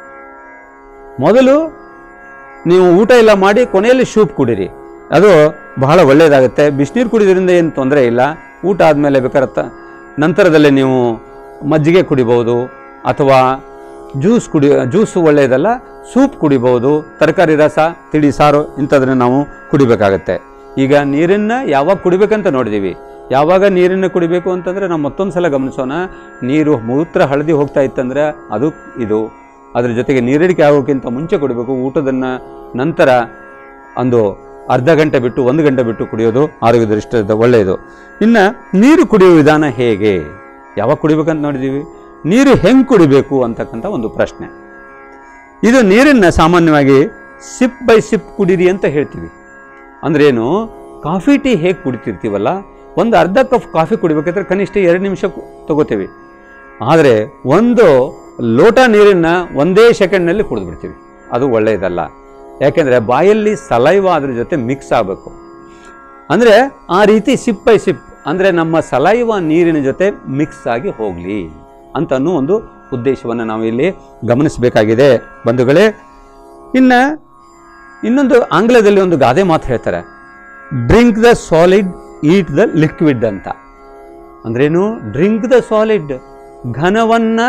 ಮೊದಲು ನೀವು ಊಟ ಎಲ್ಲ ಮಾಡಿ ಕೊನೆಯಲ್ಲಿ ಸೂಪ್ ಕುಡೀರಿ ಅದು ಬಹಳ ಒಳ್ಳೆಯದಾಗುತ್ತೆ ಬಿಸಿನೀರು ಕುಡಿಯೋದ್ರಿಂದ ಏನು ತೊಂದರೆ ಇಲ್ಲ ಊಟ ಆದಮೇಲೆ ಬೇಕಾದ್ರೆ ತ- ನಂತರದಲ್ಲಿ ನೀವು ಮಜ್ಜಿಗೆ ಕುಡಿಬೋದು ಅಥವಾ ಜ್ಯೂಸ್ ಕುಡಿ ಜ್ಯೂಸು ಒಳ್ಳೆಯದಲ್ಲ ಸೂಪ್ ಕುಡಿಬೋದು ತರಕಾರಿ ರಸ ತಿಳಿ ಸಾರು ಇಂಥದನ್ನ ನಾವು ಕುಡಿಬೇಕಾಗತ್ತೆ ಈಗ ನೀರನ್ನು ಯಾವಾಗ ಕುಡಿಬೇಕಂತ ನೋಡಿದ್ದೀವಿ ಯಾವಾಗ ನೀರನ್ನು ಕುಡಿಬೇಕು ಅಂತಂದರೆ ನಾವು ಮತ್ತೊಂದು ಸಲ ಗಮನಿಸೋಣ ನೀರು ಮೂತ್ರ ಹಳದಿ ಹೋಗ್ತಾ ಇತ್ತಂದರೆ ಅದು ಇದು ಅದ್ರ ಜೊತೆಗೆ ನೀರಡಿಕೆ ಆಗೋಕ್ಕಿಂತ ಮುಂಚೆ ಕುಡಿಬೇಕು ಊಟದನ್ನ ನಂತರ ಒಂದು ಅರ್ಧ ಗಂಟೆ ಬಿಟ್ಟು ಒಂದು ಗಂಟೆ ಬಿಟ್ಟು ಕುಡಿಯೋದು ಆರೋಗ್ಯ ದೃಷ್ಟಿಯಿಂದ ಒಳ್ಳೆಯದು ಇನ್ನು ನೀರು ಕುಡಿಯುವ ವಿಧಾನ ಹೇಗೆ ಯಾವಾಗ ಕುಡಿಬೇಕಂತ ನೋಡಿದ್ದೀವಿ ನೀರು ಹೆಂಗೆ ಕುಡಿಬೇಕು ಅಂತಕ್ಕಂಥ ಒಂದು ಪ್ರಶ್ನೆ ಇದು ನೀರನ್ನು ಸಾಮಾನ್ಯವಾಗಿ ಸಿಪ್ ಬೈ ಸಿಪ್ ಕುಡೀರಿ ಅಂತ ಹೇಳ್ತೀವಿ ಅಂದ್ರೇನು ಕಾಫಿ ಟೀ ಹೇಗೆ ಕುಡಿತಿರ್ತೀವಲ್ಲ ಒಂದು ಅರ್ಧ ಕಪ್ ಕಾಫಿ ಕುಡಿಬೇಕಾದ್ರೆ ಕನಿಷ್ಠ ಎರಡು ನಿಮಿಷ ಕು- ತಗೋತೀವಿ ಆದರೆ ಒಂದು ಲೋಟ ನೀರನ್ನು ಒಂದೇ ಸೆಕೆಂಡ್ನಲ್ಲಿ ಕುಡಿದ್ಬಿಡ್ತೀವಿ ಅದು ಒಳ್ಳೆಯದಲ್ಲ ಯಾಕೆಂದರೆ ಬಾಯಲ್ಲಿ ಸಲೈವ ಅದ್ರ ಜೊತೆ ಮಿಕ್ಸ್ ಆಗಬೇಕು ಅಂದರೆ ಆ ರೀತಿ ಸಿಪ್ ಬೈ ಸಿಪ್ ಅಂದರೆ ನಮ್ಮ ಸಲೈವ ನೀರಿನ ಜೊತೆ ಮಿಕ್ಸ್ ಆಗಿ ಹೋಗಲಿ ಅಂತ ಅನ್ನೋ ಒಂದು ಉದ್ದೇಶವನ್ನು ನಾವು ಇಲ್ಲಿ ಗಮನಿಸಬೇಕಾಗಿದೆ ಬಂಧುಗಳೇ ಇನ್ನು ಇನ್ನೊಂದು ಆಂಗ್ಲದಲ್ಲಿ ಒಂದು ಗಾದೆ ಮಾತು ಹೇಳ್ತಾರೆ drink the solid eat the liquid ಅಂತ ಅಂದ್ರೇನು ಡ್ರಿಂಕ್ ದ ಸಾಲಿಡ್ ಘನವನ್ನು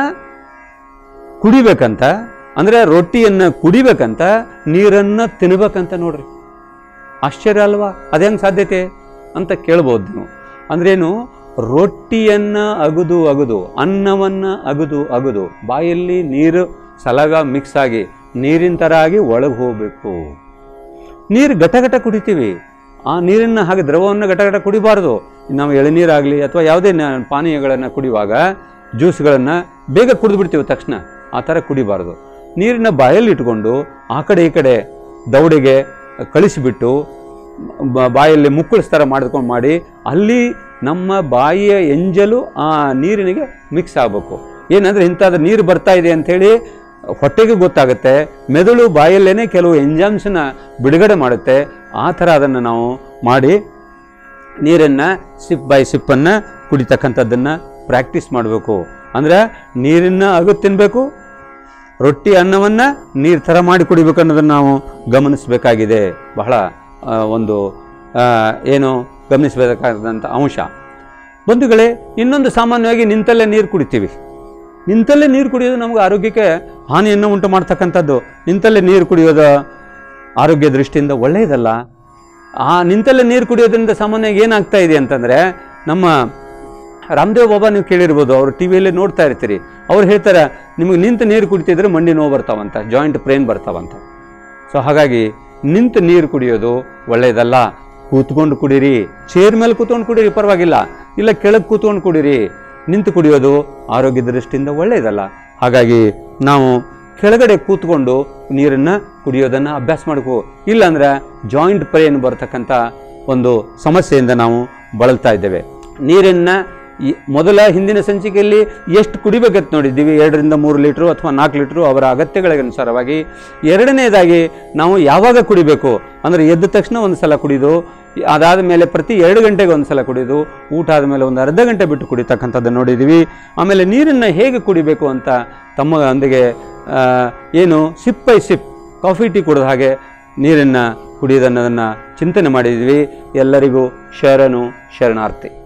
ಕುಡಿಬೇಕಂತ ಅಂದರೆ ರೊಟ್ಟಿಯನ್ನು ಕುಡಿಬೇಕಂತ ನೀರನ್ನು ತಿನ್ಬೇಕಂತ ನೋಡ್ರಿ ಆಶ್ಚರ್ಯ ಅಲ್ವಾ ಅದು ಹೆಂಗೆ ಸಾಧ್ಯತೆ ಅಂತ ಕೇಳ್ಬೋದು ನೀವು ಅಂದ್ರೇನು ರೊಟ್ಟಿಯನ್ನು ಅಗದು ಅಗದು ಅನ್ನವನ್ನು ಅಗದು ಅಗದು ಬಾಯಲ್ಲಿ ನೀರು ಸಲಗ ಮಿಕ್ಸ್ ಆಗಿ ನೀರಿನ ಥರ ಆಗಿ ಒಳಗೆ ಹೋಗಬೇಕು ನೀರು ಘಟಘಟ ಕುಡಿತೀವಿ ಆ ನೀರನ್ನು ಹಾಗೆ ದ್ರವವನ್ನು ಘಟಘಟ ಕುಡಿಬಾರ್ದು ನಾವು ಎಳನೀರಾಗಲಿ ಅಥವಾ ಯಾವುದೇ ನ- ಪಾನೀಯಗಳನ್ನು ಕುಡಿಯುವಾಗ ಜ್ಯೂಸ್ಗಳನ್ನು ಬೇಗ ಕುಡಿದು ಬಿಡ್ತೀವಿ ತಕ್ಷಣ ಆ ಥರ ಕುಡಿಬಾರ್ದು ನೀರನ್ನ ಬಾಯಲ್ಲಿ ಇಟ್ಕೊಂಡು ಆ ಕಡೆ ಈ ಕಡೆ ದೌಡೆಗೆ ಕಳಿಸಿಬಿಟ್ಟು ಬ- ಬಾಯಲ್ಲಿ ಮುಕ್ಕಳಿಸ್ ಥರ ಮಾಡ್ಕೊಂಡು ಮಾಡಿ ಅಲ್ಲಿ ನಮ್ಮ ಬಾಯಿಯ ಎಂಜಲು ಆ ನೀರಿನಿಗೆ ಮಿಕ್ಸ್ ಆಗಬೇಕು ಏನಂದರೆ ಇಂಥದ್ದು ನೀರು ಬರ್ತಾ ಇದೆ ಅಂಥೇಳಿ ಹೊಟ್ಟೆಗೆ ಗೊತ್ತಾಗುತ್ತೆ ಮೆದುಳು ಬಾಯಲ್ಲೇನೆ ಕೆಲವು ಎಂಜಾಮ್ಸನ್ನ ಬಿಡುಗಡೆ ಮಾಡುತ್ತೆ ಆ ಥರ ಅದನ್ನು ನಾವು ಮಾಡಿ ನೀರನ್ನು ಸಿಪ್ ಬೈ ಸಿಪ್ಪನ್ನು ಕುಡಿತಕ್ಕಂಥದ್ದನ್ನು ಪ್ರಾಕ್ಟೀಸ್ ಮಾಡಬೇಕು ಅಂದರೆ ನೀರನ್ನು ಅಗದು ತಿನ್ನಬೇಕು ರೊಟ್ಟಿ ಅನ್ನವನ್ನು ನೀರು ಥರ ಮಾಡಿ ಕುಡಿಬೇಕು ಅನ್ನೋದನ್ನು ನಾವು ಗಮನಿಸಬೇಕಾಗಿದೆ ಬಹಳ ಆ, ಒಂದು ಆ, ಏನು ಗಮನಿಸಬೇಕಾದಂಥ ಅಂಶ ಬಂಧುಗಳೇ ಇನ್ನೊಂದು ಸಾಮಾನ್ಯವಾಗಿ ನಿಂತಲ್ಲೇ ನೀರು ಕುಡಿತೀವಿ ನಿಂತಲ್ಲೇ ನೀರು ಕುಡಿಯೋದು ನಮಗೆ ಆರೋಗ್ಯಕ್ಕೆ ಹಾನಿಯನ್ನು ಉಂಟು ಮಾಡ್ತಕ್ಕಂಥದ್ದು ನಿಂತಲ್ಲೇ ನೀರು ಕುಡಿಯೋದು ಆರೋಗ್ಯ ದೃಷ್ಟಿಯಿಂದ ಒಳ್ಳೆಯದಲ್ಲ ಆ ನಿಂತಲ್ಲೇ ನೀರು ಕುಡಿಯೋದ್ರಿಂದ ಸಾಮಾನ್ಯವಾಗಿ ಏನಾಗ್ತಾ ಇದೆ ಅಂತಂದರೆ ನಮ್ಮ ರಾಮದೇವ್ ಬಾಬಾ ನೀವು ಕೇಳಿರ್ಬೋದು ಅವರು ಟಿ ವಿಯಲ್ಲಿ ನೋಡ್ತಾ ಇರ್ತೀರಿ ಅವ್ರು ಹೇಳ್ತಾರೆ ನಿಮಗೆ ನಿಂತು ನೀರು ಕುಡಿತಿದ್ರೆ ಮಂಡಿ ನೋವು ಬರ್ತಾವಂತ ಜಾಯಿಂಟ್ ಪ್ರೇನ್ ಬರ್ತಾವಂತ ಸೊ ಹಾಗಾಗಿ ನಿಂತು ನೀರು ಕುಡಿಯೋದು ಒಳ್ಳೆಯದಲ್ಲ ಕೂತ್ಕೊಂಡು ಕುಡೀರಿ ಚೇರ್ ಮೇಲೆ ಕೂತ್ಕೊಂಡು ಕುಡೀರಿ ಪರವಾಗಿಲ್ಲ ಇಲ್ಲ ಕೆಳಗೆ ಕೂತ್ಕೊಂಡು ಕುಡೀರಿ ನಿಂತು ಕುಡಿಯೋದು ಆರೋಗ್ಯ ದೃಷ್ಟಿಯಿಂದ ಒಳ್ಳೆಯದಲ್ಲ ಹಾಗಾಗಿ ನಾವು ಕೆಳಗಡೆ ಕೂತ್ಕೊಂಡು ನೀರನ್ನು ಕುಡಿಯೋದನ್ನು ಅಭ್ಯಾಸ ಮಾಡಬೇಕು ಇಲ್ಲಾಂದ್ರೆ ಜಾಯಿಂಟ್ ಪೇನ್ ಬರ್ತಕ್ಕಂಥ ಒಂದು ಸಮಸ್ಯೆಯಿಂದ ನಾವು ಬಳಲ್ತಾ ಇದ್ದೇವೆ ನೀರನ್ನು ಈ ಮೊದಲ ಹಿಂದಿನ ಸಂಚಿಕೆಯಲ್ಲಿ ಎಷ್ಟು ಕುಡಿಬೇಕಂತ ನೋಡಿದ್ದೀವಿ ಎರಡರಿಂದ ಮೂರು ಲೀಟ್ರು ಅಥವಾ ನಾಲ್ಕು ಲೀಟ್ರು ಅವರ ಅಗತ್ಯಗಳಿಗೆ ಅನುಸಾರವಾಗಿ ಎರಡನೇದಾಗಿ ನಾವು ಯಾವಾಗ ಕುಡಿಬೇಕು ಅಂದರೆ ಎದ್ದ ತಕ್ಷಣ ಒಂದು ಸಲ ಕುಡಿದು ಅದಾದ ಮೇಲೆ ಪ್ರತಿ ಎರಡು ಗಂಟೆಗೆ ಒಂದು ಸಲ ಕುಡಿದು ಊಟ ಆದಮೇಲೆ ಒಂದು ಅರ್ಧ ಗಂಟೆ ಬಿಟ್ಟು ಕುಡಿತಕ್ಕಂಥದ್ದು ನೋಡಿದ್ದೀವಿ ಆಮೇಲೆ ನೀರನ್ನು ಹೇಗೆ ಕುಡಿಬೇಕು ಅಂತ ತಮ್ಮೊಂದಿಗೆ ಆ, ಏನು sip by sip coffee tea ಕುಡಿದ ಹಾಗೆ ನೀರನ್ನು ಕುಡಿಯೋದನ್ನೋದನ್ನು ಚಿಂತನೆ ಮಾಡಿದ್ವಿ ಎಲ್ಲರಿಗೂ ಶರಣು ಶರಣಾರ್ಥಿ